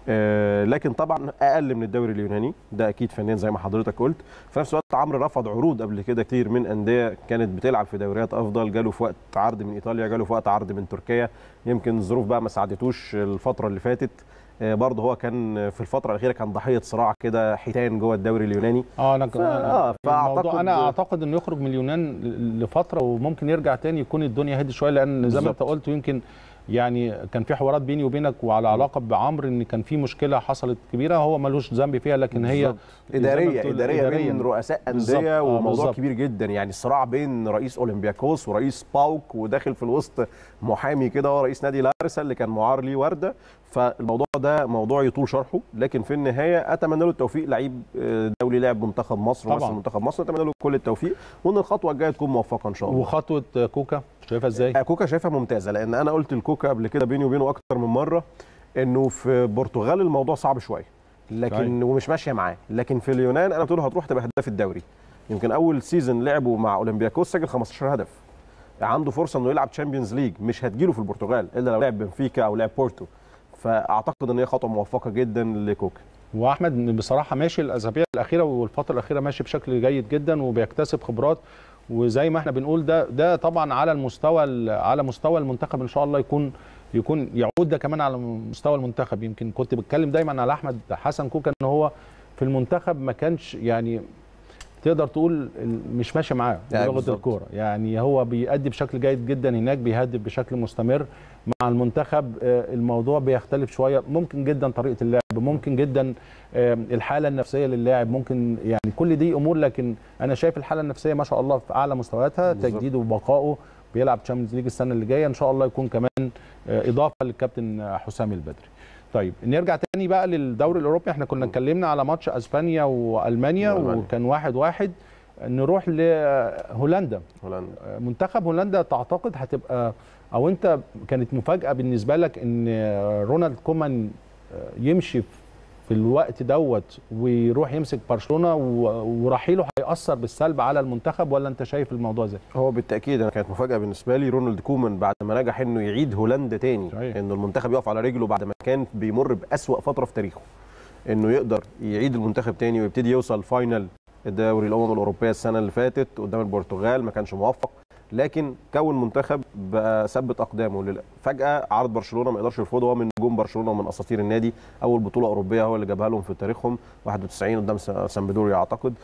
آه، لكن طبعا اقل من الدوري اليوناني ده اكيد فنيا زي ما حضرتك قلت في نفس الوقت عمرو رفض عروض قبل كده كتير من انديه كانت بتلعب في دوريات افضل جاله في وقت عرض من ايطاليا جاله في وقت عرض من تركيا يمكن الظروف بقى ما ساعدتوش الفتره اللي فاتت آه، برضه هو كان في الفتره الاخيره كان ضحيه صراع كده حيتان جوه الدوري اليوناني اه انا ف- آه، الموضوع فأعتقد- انا اعتقد انه يخرج من اليونان ل- لفتره وممكن يرجع تاني يكون الدنيا هدي شويه لان زي ما انت بالظبط. قلت يمكن يعني كان في حوارات بيني وبينك وعلى علاقه بعمرو ان كان في مشكله حصلت كبيره هو ملوش ذنب فيها لكن هي بالظبط. زي ما اداريه بتقول اداريه إدارياً. بين رؤساء بالظبط. انديه آه، وموضوع بالظبط. كبير جدا يعني صراع بين رئيس اولمبياكوس ورئيس باوك وداخل في الوسط محامي كده هو رئيس نادي لارسا اللي كان معار ليه ورده فالموضوع ده موضوع يطول شرحه لكن في النهايه اتمنى له التوفيق لعيب آه، دولي لاعب منتخب مصر طبعاً. ومثل منتخب مصر اتمنى له كل التوفيق وان الخطوه الجايه تكون موفقه ان شاء الله وخطوه كوكا شايفها ازاي؟ آه، كوكا شايفها ممتازه لان انا قلت لكوكا قبل كده بيني وبينه اكتر من مره انه في البرتغال الموضوع صعب شويه لكن صحيح. ومش ماشيه معاه لكن في اليونان انا قلت له هتروح تبقى هداف الدوري يمكن اول سيزون لعبه مع اولمبياكوس سجل 15 هدف عنده فرصه انه يلعب تشامبيونز ليج مش هتجيله في البرتغال الا لو لعب بنفيكا او لعب بورتو فاعتقد ان هي خطوه موفقه جدا لكوكا واحمد بصراحه ماشي الاسابيع الاخيره والفتره الاخيره ماشي بشكل جيد جدا وبيكتسب خبرات وزي ما احنا بنقول ده ده طبعا على المستوى ال- على مستوى المنتخب ان شاء الله يكون يكون يعود ده كمان على مستوى المنتخب يمكن كنت بتكلم دايما على احمد حسن كوكا ان هو في المنتخب ما كانش يعني تقدر تقول ال- مش ماشي معاه يعني بلغه بالظبط. الكوره يعني هو بيأدي بشكل جيد جدا هناك بيهدف بشكل مستمر مع المنتخب آه، الموضوع بيختلف شويه ممكن جدا طريقه اللعب ممكن جدا آه، الحاله النفسيه للاعب ممكن يعني كل دي امور لكن انا شايف الحاله النفسيه ما شاء الله في اعلى مستوياتها بالظبط. تجديده وبقائه بيلعب تشامبيونز ليج السنه اللي جايه ان شاء الله يكون كمان آه، اضافه للكابتن حسام البدري طيب نرجع تاني بقى للدوري الاوروبي احنا كنا اتكلمنا على ماتش اسبانيا والمانيا وألمانيا. وكان واحد واحد نروح لهولندا هولندا منتخب هولندا تعتقد هتبقى او انت كانت مفاجاه بالنسبه لك ان رونالد كومان يمشي في الوقت دوت ويروح يمسك برشلونه و- ورحيله هيأثر بالسلب على المنتخب ولا انت شايف الموضوع ازاي؟ هو بالتاكيد انا كانت مفاجاه بالنسبه لي رونالد كومان بعد ما نجح انه يعيد هولندا تاني صحيح. انه المنتخب يقف على رجله بعد ما كان بيمر باسوا فتره في تاريخه انه يقدر يعيد المنتخب تاني ويبتدي يوصل فاينل الدوري الامم الاوروبيه السنه اللي فاتت قدام البرتغال ما كانش موفق لكن كون منتخب بقى ثبت اقدامه لل- فجاه عرض برشلونه ما يقدرش يرفضه هو من نجوم برشلونه ومن اساطير النادي اول بطوله اوروبيه هو اللي جابها لهم في تاريخهم 91 قدام س- سامبدوريا اعتقد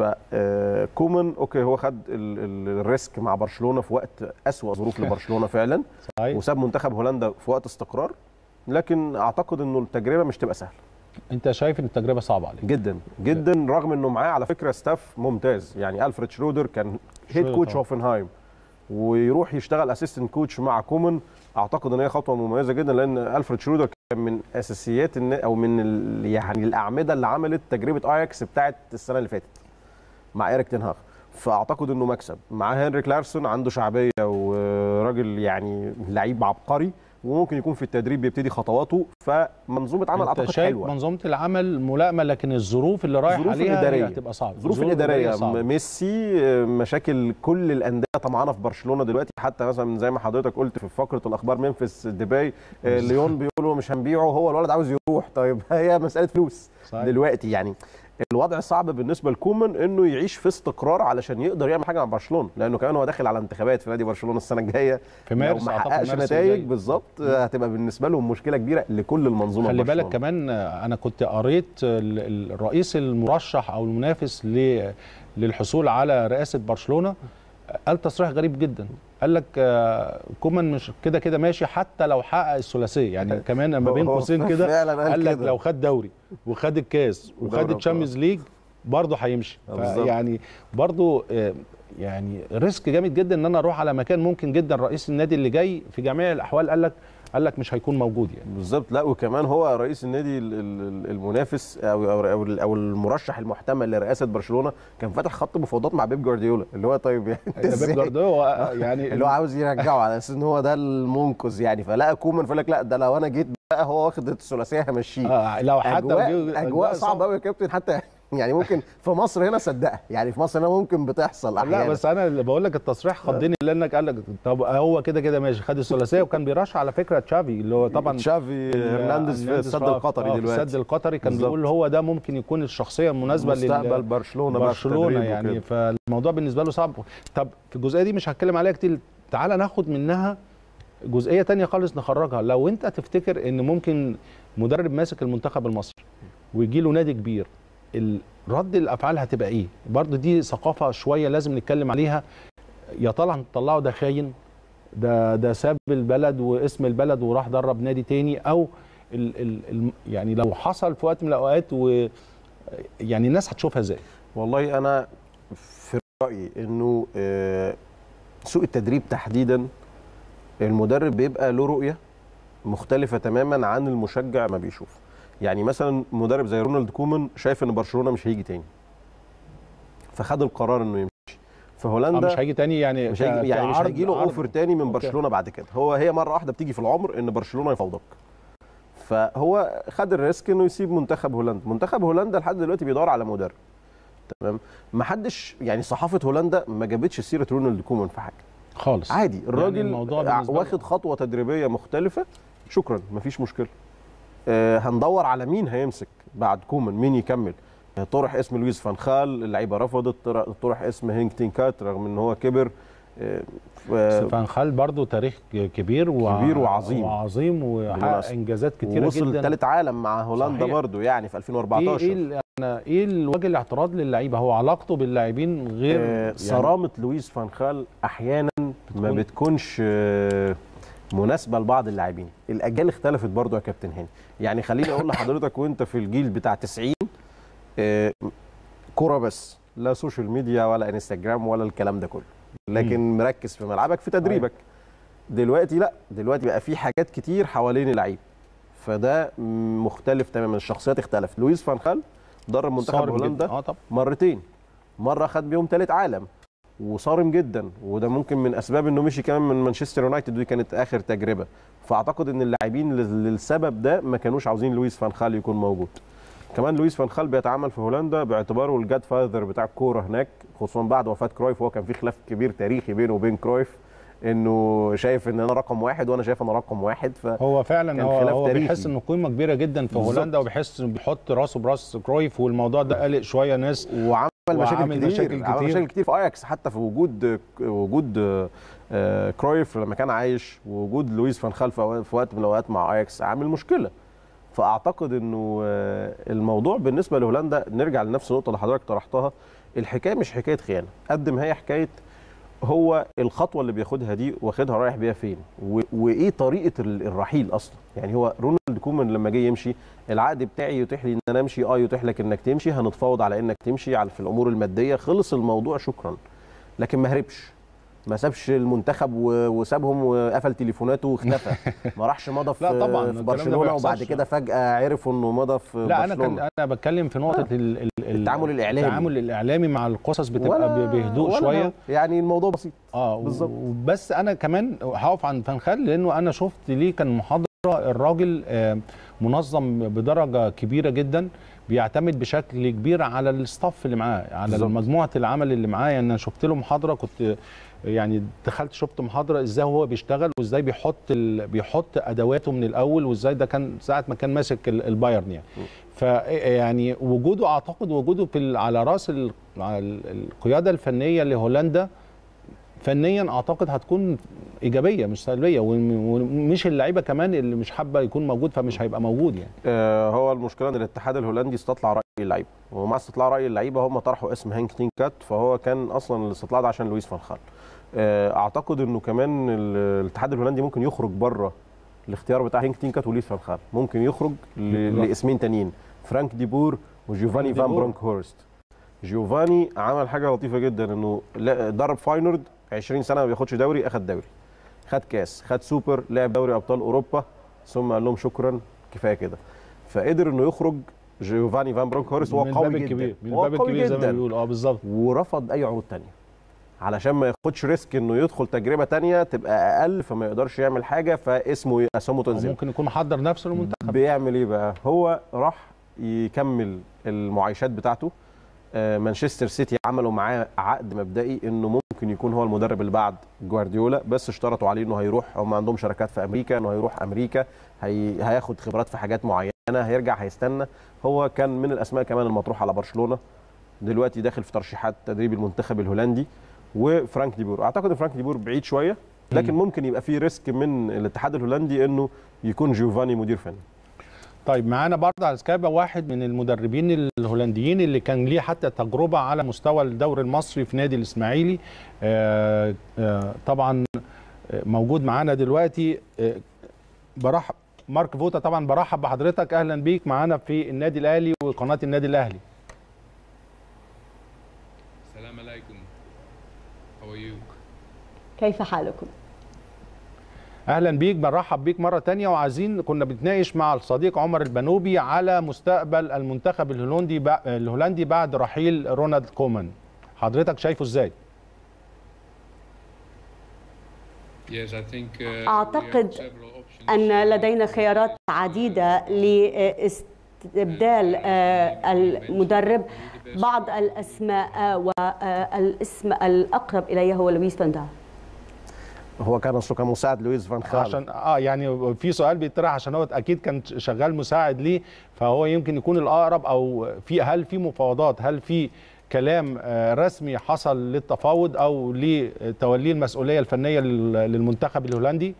فكومان اوكي هو خد ال- ال- الريسك مع برشلونه في وقت اسوا ظروف لبرشلونه فعلا صحيح وساب منتخب هولندا في وقت استقرار لكن اعتقد انه التجربه مش تبقى سهله انت شايف ان التجربه صعبه عليك جدا جدا رغم انه معاه على فكره ستاف ممتاز يعني الفريد شرودر كان هيد شرودر كوتش طبعا. هوفنهايم ويروح يشتغل اسيستنت كوتش مع كومان اعتقد ان هي خطوه مميزه جدا لان الفريد شرودر كان من اساسيات الن- او من ال- يعني الاعمده اللي عملت تجربه اياكس بتاعت السنه اللي فاتت مع ايريك تنهاخ فاعتقد انه مكسب مع هنريك لارسون عنده شعبيه وراجل يعني لعيب عبقري وممكن يكون في التدريب بيبتدي خطواته فمنظومه عمل انت اعتقد شايف حلوه منظومه العمل ملائمه لكن الظروف اللي رايح الظروف عليها الإدارية. هي هتبقى صعبه الظروف الاداريه صعبة. ميسي آه، مشاكل كل الانديه طمعانه في برشلونه دلوقتي حتى مثلا زي ما حضرتك قلت في فقره الاخبار منفس دبي آه، ليون بيقولوا مش هنبيعه هو الولد عاوز يروح طيب هي مساله فلوس صحيح. دلوقتي يعني الوضع صعب بالنسبه لكومان انه يعيش في استقرار علشان يقدر يعمل حاجه مع برشلونه لانه كمان هو داخل على انتخابات في نادي برشلونه السنه الجايه في مارس لو ما أعتقد حققش مارس نتائج الجاي. بالظبط آه، هتبقى بالنسبه لهم مشكله كبيره لكل المنظومه خلي في بالك برشلونة. كمان آه، انا كنت قريت ال- ال- الرئيس المرشح او المنافس ل- للحصول على رئاسه برشلونه آه، قال تصريح غريب جدا قال لك آه، كومان مش كده كده ماشي حتى لو حقق الثلاثيه يعني كمان ما بين هو قوسين كده فعلا قال قال لك كده. لو خد دوري وخد الكاس ودوري وخد الشامبيونز ليج برضه هيمشي آه، بالظبط. يعني برضه آه، يعني ريسك جامد جدا ان انا اروح على مكان ممكن جدا رئيس النادي اللي جاي في جميع الاحوال قال لك قال لك مش هيكون موجود يعني بالظبط لا وكمان هو رئيس النادي ال- ال- المنافس او او او او المرشح المحتمل لرئاسه برشلونه كان فاتح خط مفاوضات مع بيب جوارديولا اللي هو طيب يعني أنت بيب إزاي؟ جوارديولا يعني اللي هو عاوز يرجعه على اساس ان هو ده المنقذ يعني فلقى كومان فقال لك لا ده لو انا جيت بقى هو واخد الثلاثيه همشيه آه لو حتى اجواء, جه- أجواء صعبه قوي يا كابتن حتى يعني ممكن في مصر هنا صدقها يعني في مصر هنا ممكن بتحصل لا احيانا بس انا اللي بقول لك التصريح خضني لانك قال لك طب هو كده كده ماشي خد الثلاثيه وكان بيرشح على فكره تشافي اللي هو طبعا تشافي هرنانديز في السد القطري آه، في دلوقتي السد القطري كان بالظبط. بيقول هو ده ممكن يكون الشخصيه المناسبه مستقبل برشلونه بقى في برشلونه التدريب يعني وكده. فالموضوع بالنسبه له صعب طب في الجزئيه دي مش هتكلم عليها كتير تعالى ناخد منها جزئيه تانية خالص نخرجها لو انت تفتكر ان ممكن مدرب ماسك المنتخب المصري ويجي له نادي كبير ال- رد الافعال هتبقى ايه برضه دي ثقافه شويه لازم نتكلم عليها يا طالع هنطلعه ده خاين ده ده ساب البلد واسم البلد وراح درب نادي تاني او ال ال ال يعني لو حصل في وقت من الاوقات و يعني الناس هتشوفها ازاي والله انا في رايي انه آه، سوق التدريب تحديدا المدرب بيبقى له رؤيه مختلفه تماما عن المشجع ما بيشوف يعني مثلا مدرب زي رونالد كومان شايف ان برشلونه مش هيجي تاني فخد القرار انه يمشي في آه، هولندا مش هيجي تاني يعني مش هيجي ك- يعني مش كعرض- هيجي له عرض. اوفر تاني من أوكي. برشلونه بعد كده هو هي مره واحده بتيجي في العمر ان برشلونه يفاوضك فهو خد الريسك انه يسيب منتخب هولندا منتخب هولندا لحد دلوقتي بيدور على مدرب تمام ما حدش يعني صحافه هولندا ما جابتش سيره رونالد كومان في حاجه خالص عادي الراجل الموضوع يعني بالنسبة له- واخد خطوه تدريبيه مختلفه شكرا مفيش مشكله آه هندور على مين هيمسك بعد كومان مين يكمل آه، طرح اسم لويس فان خال اللعيبه رفضت طرح- طرح اسم هينك تينكات رغم ان هو كبر آه، ف- فان خال برضه تاريخ كبير و... كبير وعظيم. وعظيم وحقق بالمناسبة. انجازات كتيره ووصل جدا ثالث عالم مع هولندا صحيح. برضو يعني في ايه 2014 ايه ال- أنا- ايه الوجه الاعتراض للعيبه هو علاقته باللاعبين غير آه، يعني صرامه لويس فان خال احيانا ما بتكون- بتكونش آه، مناسبه لبعض اللاعبين الاجيال اختلفت برضو يا كابتن هاني يعني خليني اقول لحضرتك وانت في الجيل بتاع 90 آه، كرة بس لا سوشيال ميديا ولا انستجرام ولا الكلام ده كله لكن مركز في ملعبك في تدريبك دلوقتي لا دلوقتي بقى في حاجات كتير حوالين اللعيب فده مختلف تماما الشخصيات اختلفت لويس فان خال درب منتخب صارم جداً. هولندا اه طبعا مرتين مره خد بيهم ثالث عالم وصارم جدا وده ممكن من اسباب انه مشي كمان من مانشستر يونايتد ودي كانت اخر تجربه فاعتقد ان اللاعبين لل- للسبب ده ما كانوش عاوزين لويس فان خال يكون موجود كمان لويس فان خال بيتعامل في هولندا باعتباره الجاد فاذر بتاع الكوره هناك خصوصا بعد وفاه كرويف هو كان في خلاف كبير تاريخي بينه وبين كرويف انه شايف ان انا رقم واحد وانا شايف انا رقم واحد ف هو فعلا كان هو, خلاف هو تاريخي. بيحس انه قيمه كبيره جدا في بالظبط. هولندا وبيحس انه بيحط راسه براس كرويف والموضوع ده قلق شويه ناس وعمل مشاكل وعمل كتير مشاكل عمل كتير. مشاكل كتير في اياكس حتى في وجود وجود آه، كرويف لما كان عايش ووجود لويس فان خال في أوقات- في وقت من الاوقات مع اياكس عامل مشكله فاعتقد انه آه، الموضوع بالنسبه لهولندا نرجع لنفس النقطه اللي حضرتك طرحتها الحكايه مش حكايه خيانه قد ما هي حكايه هو الخطوه اللي بياخدها دي واخدها رايح بيها فين و- وايه طريقه ال- الرحيل اصلا يعني هو رونالد كومان لما جه يمشي العقد بتاعي يتيح لي ان انا امشي اه يتيح لك انك تمشي هنتفاوض على انك تمشي على في الامور الماديه خلص الموضوع شكرا لكن ما هربش ما سابش المنتخب و- وسابهم وقفل تليفوناته واختفى ما راحش مضى في, لا طبعاً، في الكلام ده برشلونه ما وبعد بيحصلش. كده فجاه عرفوا انه مضى في لا انا برشلونه كان انا بتكلم في نقطه ال ال ال- التعامل الإعلامي. التعامل الاعلامي مع القصص بتبقى ولا- ب- بهدوء ولا شويه هو. يعني الموضوع بسيط اه بالظبط. بس انا كمان هقف عن فانخال لانه انا شفت ليه كان محاضره الراجل آه، منظم بدرجه كبيره جدا بيعتمد بشكل كبير على الستاف اللي معاه على بالظبط. مجموعه العمل اللي معاه يعني انا شفت له محاضره كنت يعني دخلت شفت محاضره ازاي هو بيشتغل وازاي بيحط ال... بيحط ادواته من الاول وازاي ده كان ساعه ما كان ماسك ال- البايرن يعني فيعني وجوده اعتقد وجوده في ال- على راس ال... على ال- القياده الفنيه لهولندا فنيا اعتقد هتكون ايجابيه مش سلبيه وم- ومش اللعيبه كمان اللي مش حابه يكون موجود فمش هيبقى موجود يعني آه، هو المشكله ان الاتحاد الهولندي استطلع راي اللعيبه ومع استطلاع راي اللعيبه هم طرحوا اسم هانك تينكات فهو كان اصلا الاستطلاع ده عشان لويس فان خال آه، اعتقد انه كمان ال- الاتحاد الهولندي ممكن يخرج بره الاختيار بتاع هانك تينكات ولويس فان خال ممكن يخرج ل- بالظبط. لاسمين تانيين فرانك ديبور وجيوفاني ديبور. فان برونك هورست جيوفاني عمل حاجه لطيفه جدا انه لا- درب فاينورد 20 سنه ما بياخدش دوري اخد دوري خد كاس خد سوبر لعب دوري ابطال اوروبا ثم قال لهم شكرا كفايه كده فقدر انه يخرج جيوفاني فان برونكهورست وهو من قوي الباب جدا الكبير من هو الباب قوي الكبير زي ما جدا بيقولوا اه بالظبط ورفض اي عروض تانية علشان ما ياخدش ريسك انه يدخل تجربه تانية تبقى اقل فما يقدرش يعمل حاجه فاسمه اسهمه أو تنزل ممكن يكون محضر نفسه للمنتخب بيعمل ايه بقى هو راح يكمل المعايشات بتاعته آه، مانشستر سيتي عملوا معاه عقد مبدئي انه ممكن يكون هو المدرب اللي بعد جوارديولا بس اشترطوا عليه انه هيروح هم عندهم شركات في امريكا انه هيروح امريكا هي هياخد خبرات في حاجات معينه هيرجع هيستنى هو كان من الاسماء كمان المطروحه على برشلونه دلوقتي داخل في ترشيحات تدريب المنتخب الهولندي وفرانك ديبور اعتقد ان فرانك ديبور بعيد شويه لكن ممكن يبقى في ريسك من الاتحاد الهولندي انه يكون جيوفاني مدير فني طيب معانا برضه على سكايب واحد من المدربين الهولنديين اللي كان ليه حتى تجربه على مستوى الدوري المصري في نادي الاسماعيلي آه آه طبعا آه، موجود معانا دلوقتي آه، برحب مارك فوتا طبعا برحب بحضرتك اهلا بيك معانا في النادي الاهلي وقناه النادي الاهلي Salam alaikum. How are you? كيف حالكم؟ اهلا بيك بنرحب بيك مره تانية وعايزين كنا بنتناقش مع الصديق عمر البنوبي على مستقبل المنتخب الهولندي بع- الهولندي بعد رحيل رونالد كومان حضرتك شايفه ازاي Yes, I think uh, we أعتقد have several options. أن لدينا خيارات عديدة لاستبدال آه، المدرب بعض الأسماء والاسم الأقرب إلي هو لويس فان دال هو كان اصله كان مساعد لويس فان خال عشان اه يعني في سؤال بيطرح عشان هو اكيد كان شغال مساعد ليه فهو يمكن يكون الاقرب او في هل في مفاوضات هل في كلام آه، رسمي حصل للتفاوض او لتوليه المسؤوليه الفنيه لل- للمنتخب الهولندي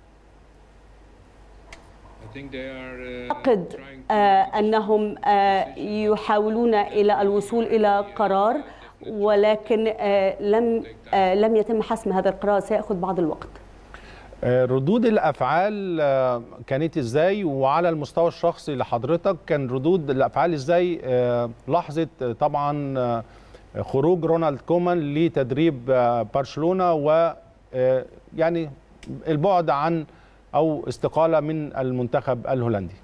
I think they are uh, أعتقد trying to آه، أنهم آه، يحاولون إلى الوصول إلى قرار ولكن آه، لم آه، لم يتم حسم هذا القرار سيأخذ بعض الوقت آه، ردود الافعال آه، كانت ازاي وعلى المستوى الشخصي لحضرتك كان ردود الافعال ازاي آه، لحظه آه، طبعا آه، خروج رونالد كومان لتدريب آه، برشلونه و آه، يعني البعد عن او استقاله من المنتخب الهولندي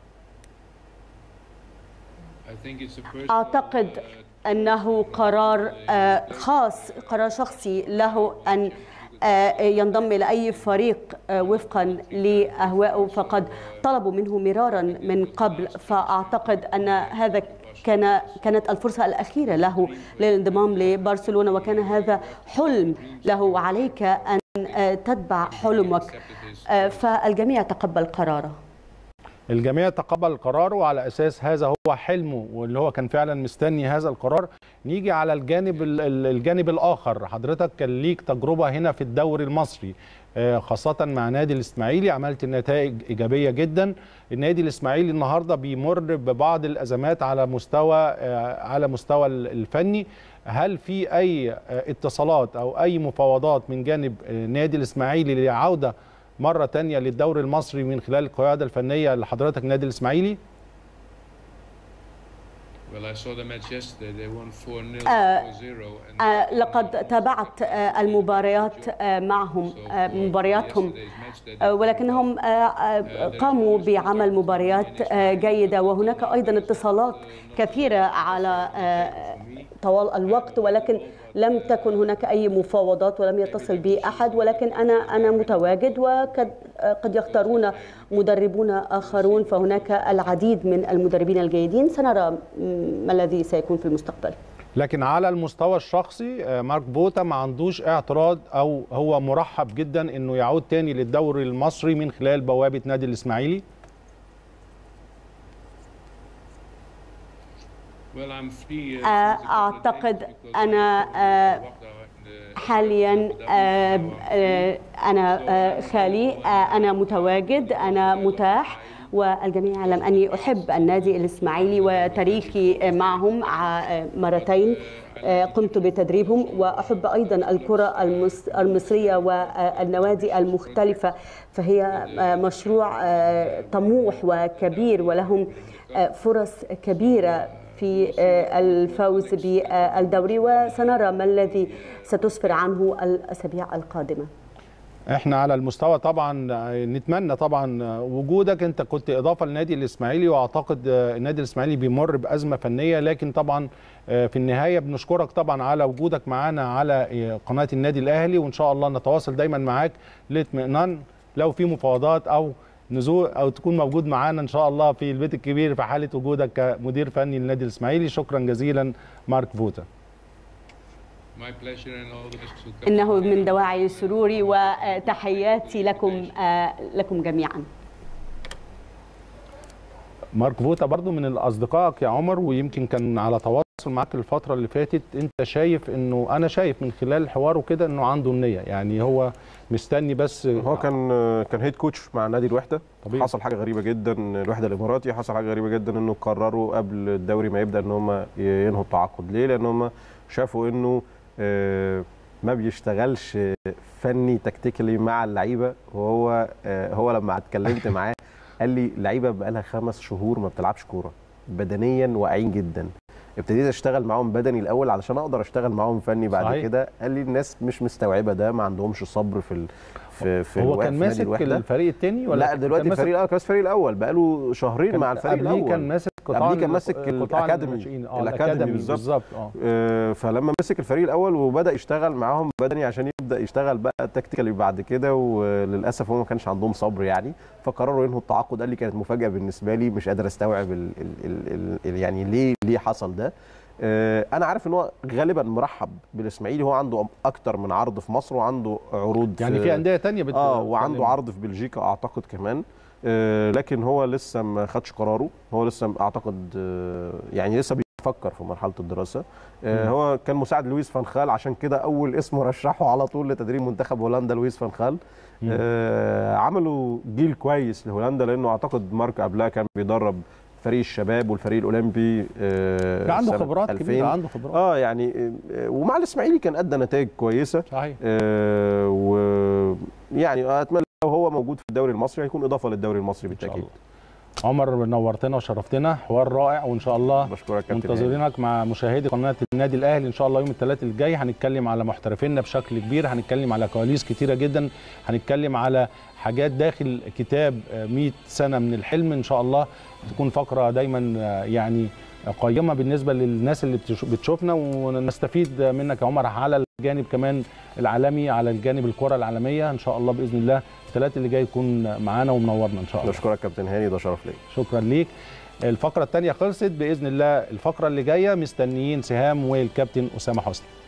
I think it's a personal, أعتقد uh, أنه قرار آه، خاص قرار شخصي له أن آه، ينضم إلى أي فريق آه، وفقا لأهوائه فقد طلبوا منه مرارا من قبل فأعتقد أن هذا كان كانت الفرصة الأخيرة له للانضمام لبرشلونة وكان هذا حلم له وعليك أن آه، تتبع حلمك آه، فالجميع تقبل قراره الجميع تقبل قراره وعلى اساس هذا هو حلمه واللي هو كان فعلا مستني هذا القرار نيجي على الجانب ال- ال- الجانب الاخر حضرتك كان ليك تجربه هنا في الدوري المصري آه، خاصة مع نادي الإسماعيلي عملت نتائج إيجابية جدا النادي الإسماعيلي النهاردة بيمر ببعض الأزمات على مستوى آه، على مستوى ال- الفني هل في أي آه، اتصالات أو أي مفاوضات من جانب آه، نادي الإسماعيلي لعودة مرة تانية للدوري المصري من خلال القيادة الفنية لحضرتك نادي الإسماعيلي well, I saw the match yesterday. They won 4-0, آه، 4-0. and آه، لقد تابعت آه، المباريات آه، معهم so آه، for مبارياتهم yesterday's match, they آه، did ولكنهم آه، آه، قاموا بعمل مباريات آه، جيدة وهناك أيضا اتصالات كثيرة على آه، طوال الوقت ولكن لم تكن هناك أي مفاوضات ولم يتصل بي أحد ولكن أنا أنا متواجد وقد آه، قد يختارون مدربون آخرون فهناك العديد من المدربين الجيدين سنرى م، ما الذي سيكون في المستقبل لكن على المستوى الشخصي آه، مارك بوتا ما عندوش اعتراض او هو مرحب جدا انه يعود تاني للدوري المصري من خلال بوابه نادي الاسماعيلي well, I'm free, uh, آه، since a couple of أعتقد days because أنا I- آه، uh, حاليا آه، آه، أنا آه، خالي آه، أنا متواجد أنا متاح والجميع يعلم أني أحب النادي الإسماعيلي وتاريخي معهم ع- مرتين آه، قمت بتدريبهم وأحب أيضا الكرة المص- المصرية والنوادي المختلفة فهي آه، مشروع آه، طموح وكبير ولهم آه، فرص كبيرة في آه، الفوز بالدوري وسنرى ما الذي ستسفر عنه الأسابيع القادمة احنا على المستوى طبعا آه، نتمنى طبعا آه، وجودك انت كنت اضافه للنادي الاسماعيلي واعتقد آه، النادي الاسماعيلي بيمر بازمه فنيه لكن طبعا آه، في النهايه بنشكرك طبعا على وجودك معانا على آه، قناه النادي الاهلي وان شاء الله نتواصل دايما معاك لاطمئنان لو في مفاوضات او نزول او تكون موجود معانا ان شاء الله في البيت الكبير في حاله وجودك كمدير فني للنادي الاسماعيلي شكرا جزيلا مارك فوتا My pleasure and all the best to come. إنه من دواعي سروري وتحياتي لكم آه، لكم جميعا مارك فوتا برضو من اصدقائك يا عمر ويمكن كان على تواصل معاك الفتره اللي فاتت انت شايف انه انا شايف من خلال حواره كده انه عنده النيه يعني هو مستني بس هو كان كان هيد كوتش مع نادي الوحده طبيعي. حصل حاجه غريبه جدا الوحده الاماراتي حصل حاجه غريبه جدا انه قرروا قبل الدوري ما يبدا ان هم ينهوا التعاقد ليه لان هم شافوا انه آه، ما بيشتغلش فني تكتيكلي مع اللعيبه وهو آه، هو لما اتكلمت معاه قال لي لعيبه بقالها خمس شهور ما بتلعبش كوره بدنيا واقعين جدا ابتديت اشتغل معاهم بدني الاول علشان اقدر اشتغل معاهم فني بعد صحيح. كده قال لي الناس مش مستوعبه ده ما عندهمش صبر في ال... في في هو الوقت كان في نادي ماسك الوحدة. الفريق الثاني ولا لا كان- دلوقتي كان ماسك- الفريق الاول كان ماسك الفريق الاول بقاله شهرين كان مع الفريق قبليه الاول كان ماسك قطاع قبليه كان ماسك قطاع الأكاديمي. الناشئين. اه الأكاديمي الاكاديمي بالظبط. بالظبط اه آه، فلما مسك الفريق الاول وبدا يشتغل معاهم بدني عشان يبدا يشتغل بقى تكتيكالي بعد كده وللاسف هم ما كانش عندهم صبر يعني فقرروا ينهوا التعاقد قال لي كانت مفاجاه بالنسبه لي مش قادر استوعب ال ال ال ال ال يعني ليه ليه حصل ده آه، انا عارف ان هو غالبا مرحب بالاسماعيلي هو عنده اكتر من عرض في مصر وعنده عروض يعني في انديه ثانيه بت... اه وعنده عرض في بلجيكا اعتقد كمان آه لكن هو لسه ما خدش قراره هو لسه اعتقد آه يعني لسه بيفكر في مرحله الدراسه آه مم. هو كان مساعد لويس فان خال عشان كده اول اسم رشحه على طول لتدريب منتخب هولندا لويس فان خال مم. آه عملوا جيل كويس لهولندا لانه اعتقد مارك قبلها كان بيدرب فريق الشباب والفريق الاولمبي آه عنده سنة خبرات 2000. كبيره عنده خبرات اه يعني آه ومع الاسماعيلي كان ادى نتائج كويسه صحيح آه، ويعني اتمنى لو هو موجود في الدوري المصري هيكون اضافه للدوري المصري ان شاء بالتاكيد الله عمر نورتنا وشرفتنا حوار رائع وان شاء الله بشكرك كابتن هاني. منتظرينك مع مشاهدي قناه النادي الاهلي ان شاء الله يوم الثلاث الجاي هنتكلم على محترفينا بشكل كبير هنتكلم على كواليس كتيره جدا هنتكلم على حاجات داخل كتاب آه، 100 سنه من الحلم ان شاء الله تكون فقره دايما آه، يعني قيمه بالنسبه للناس اللي بتش- بتشوفنا ونستفيد منك يا عمر على الجانب كمان العالمي على الجانب الكره العالميه ان شاء الله باذن الله الثلاث اللي جاي يكون معانا ومنورنا ان شاء الله بشكرك كابتن هاني ده شرف ليا شكرا ليك الفقرة الثانية خلصت بإذن الله الفقرة اللي جاية مستنيين سهام والكابتن أسامة حسني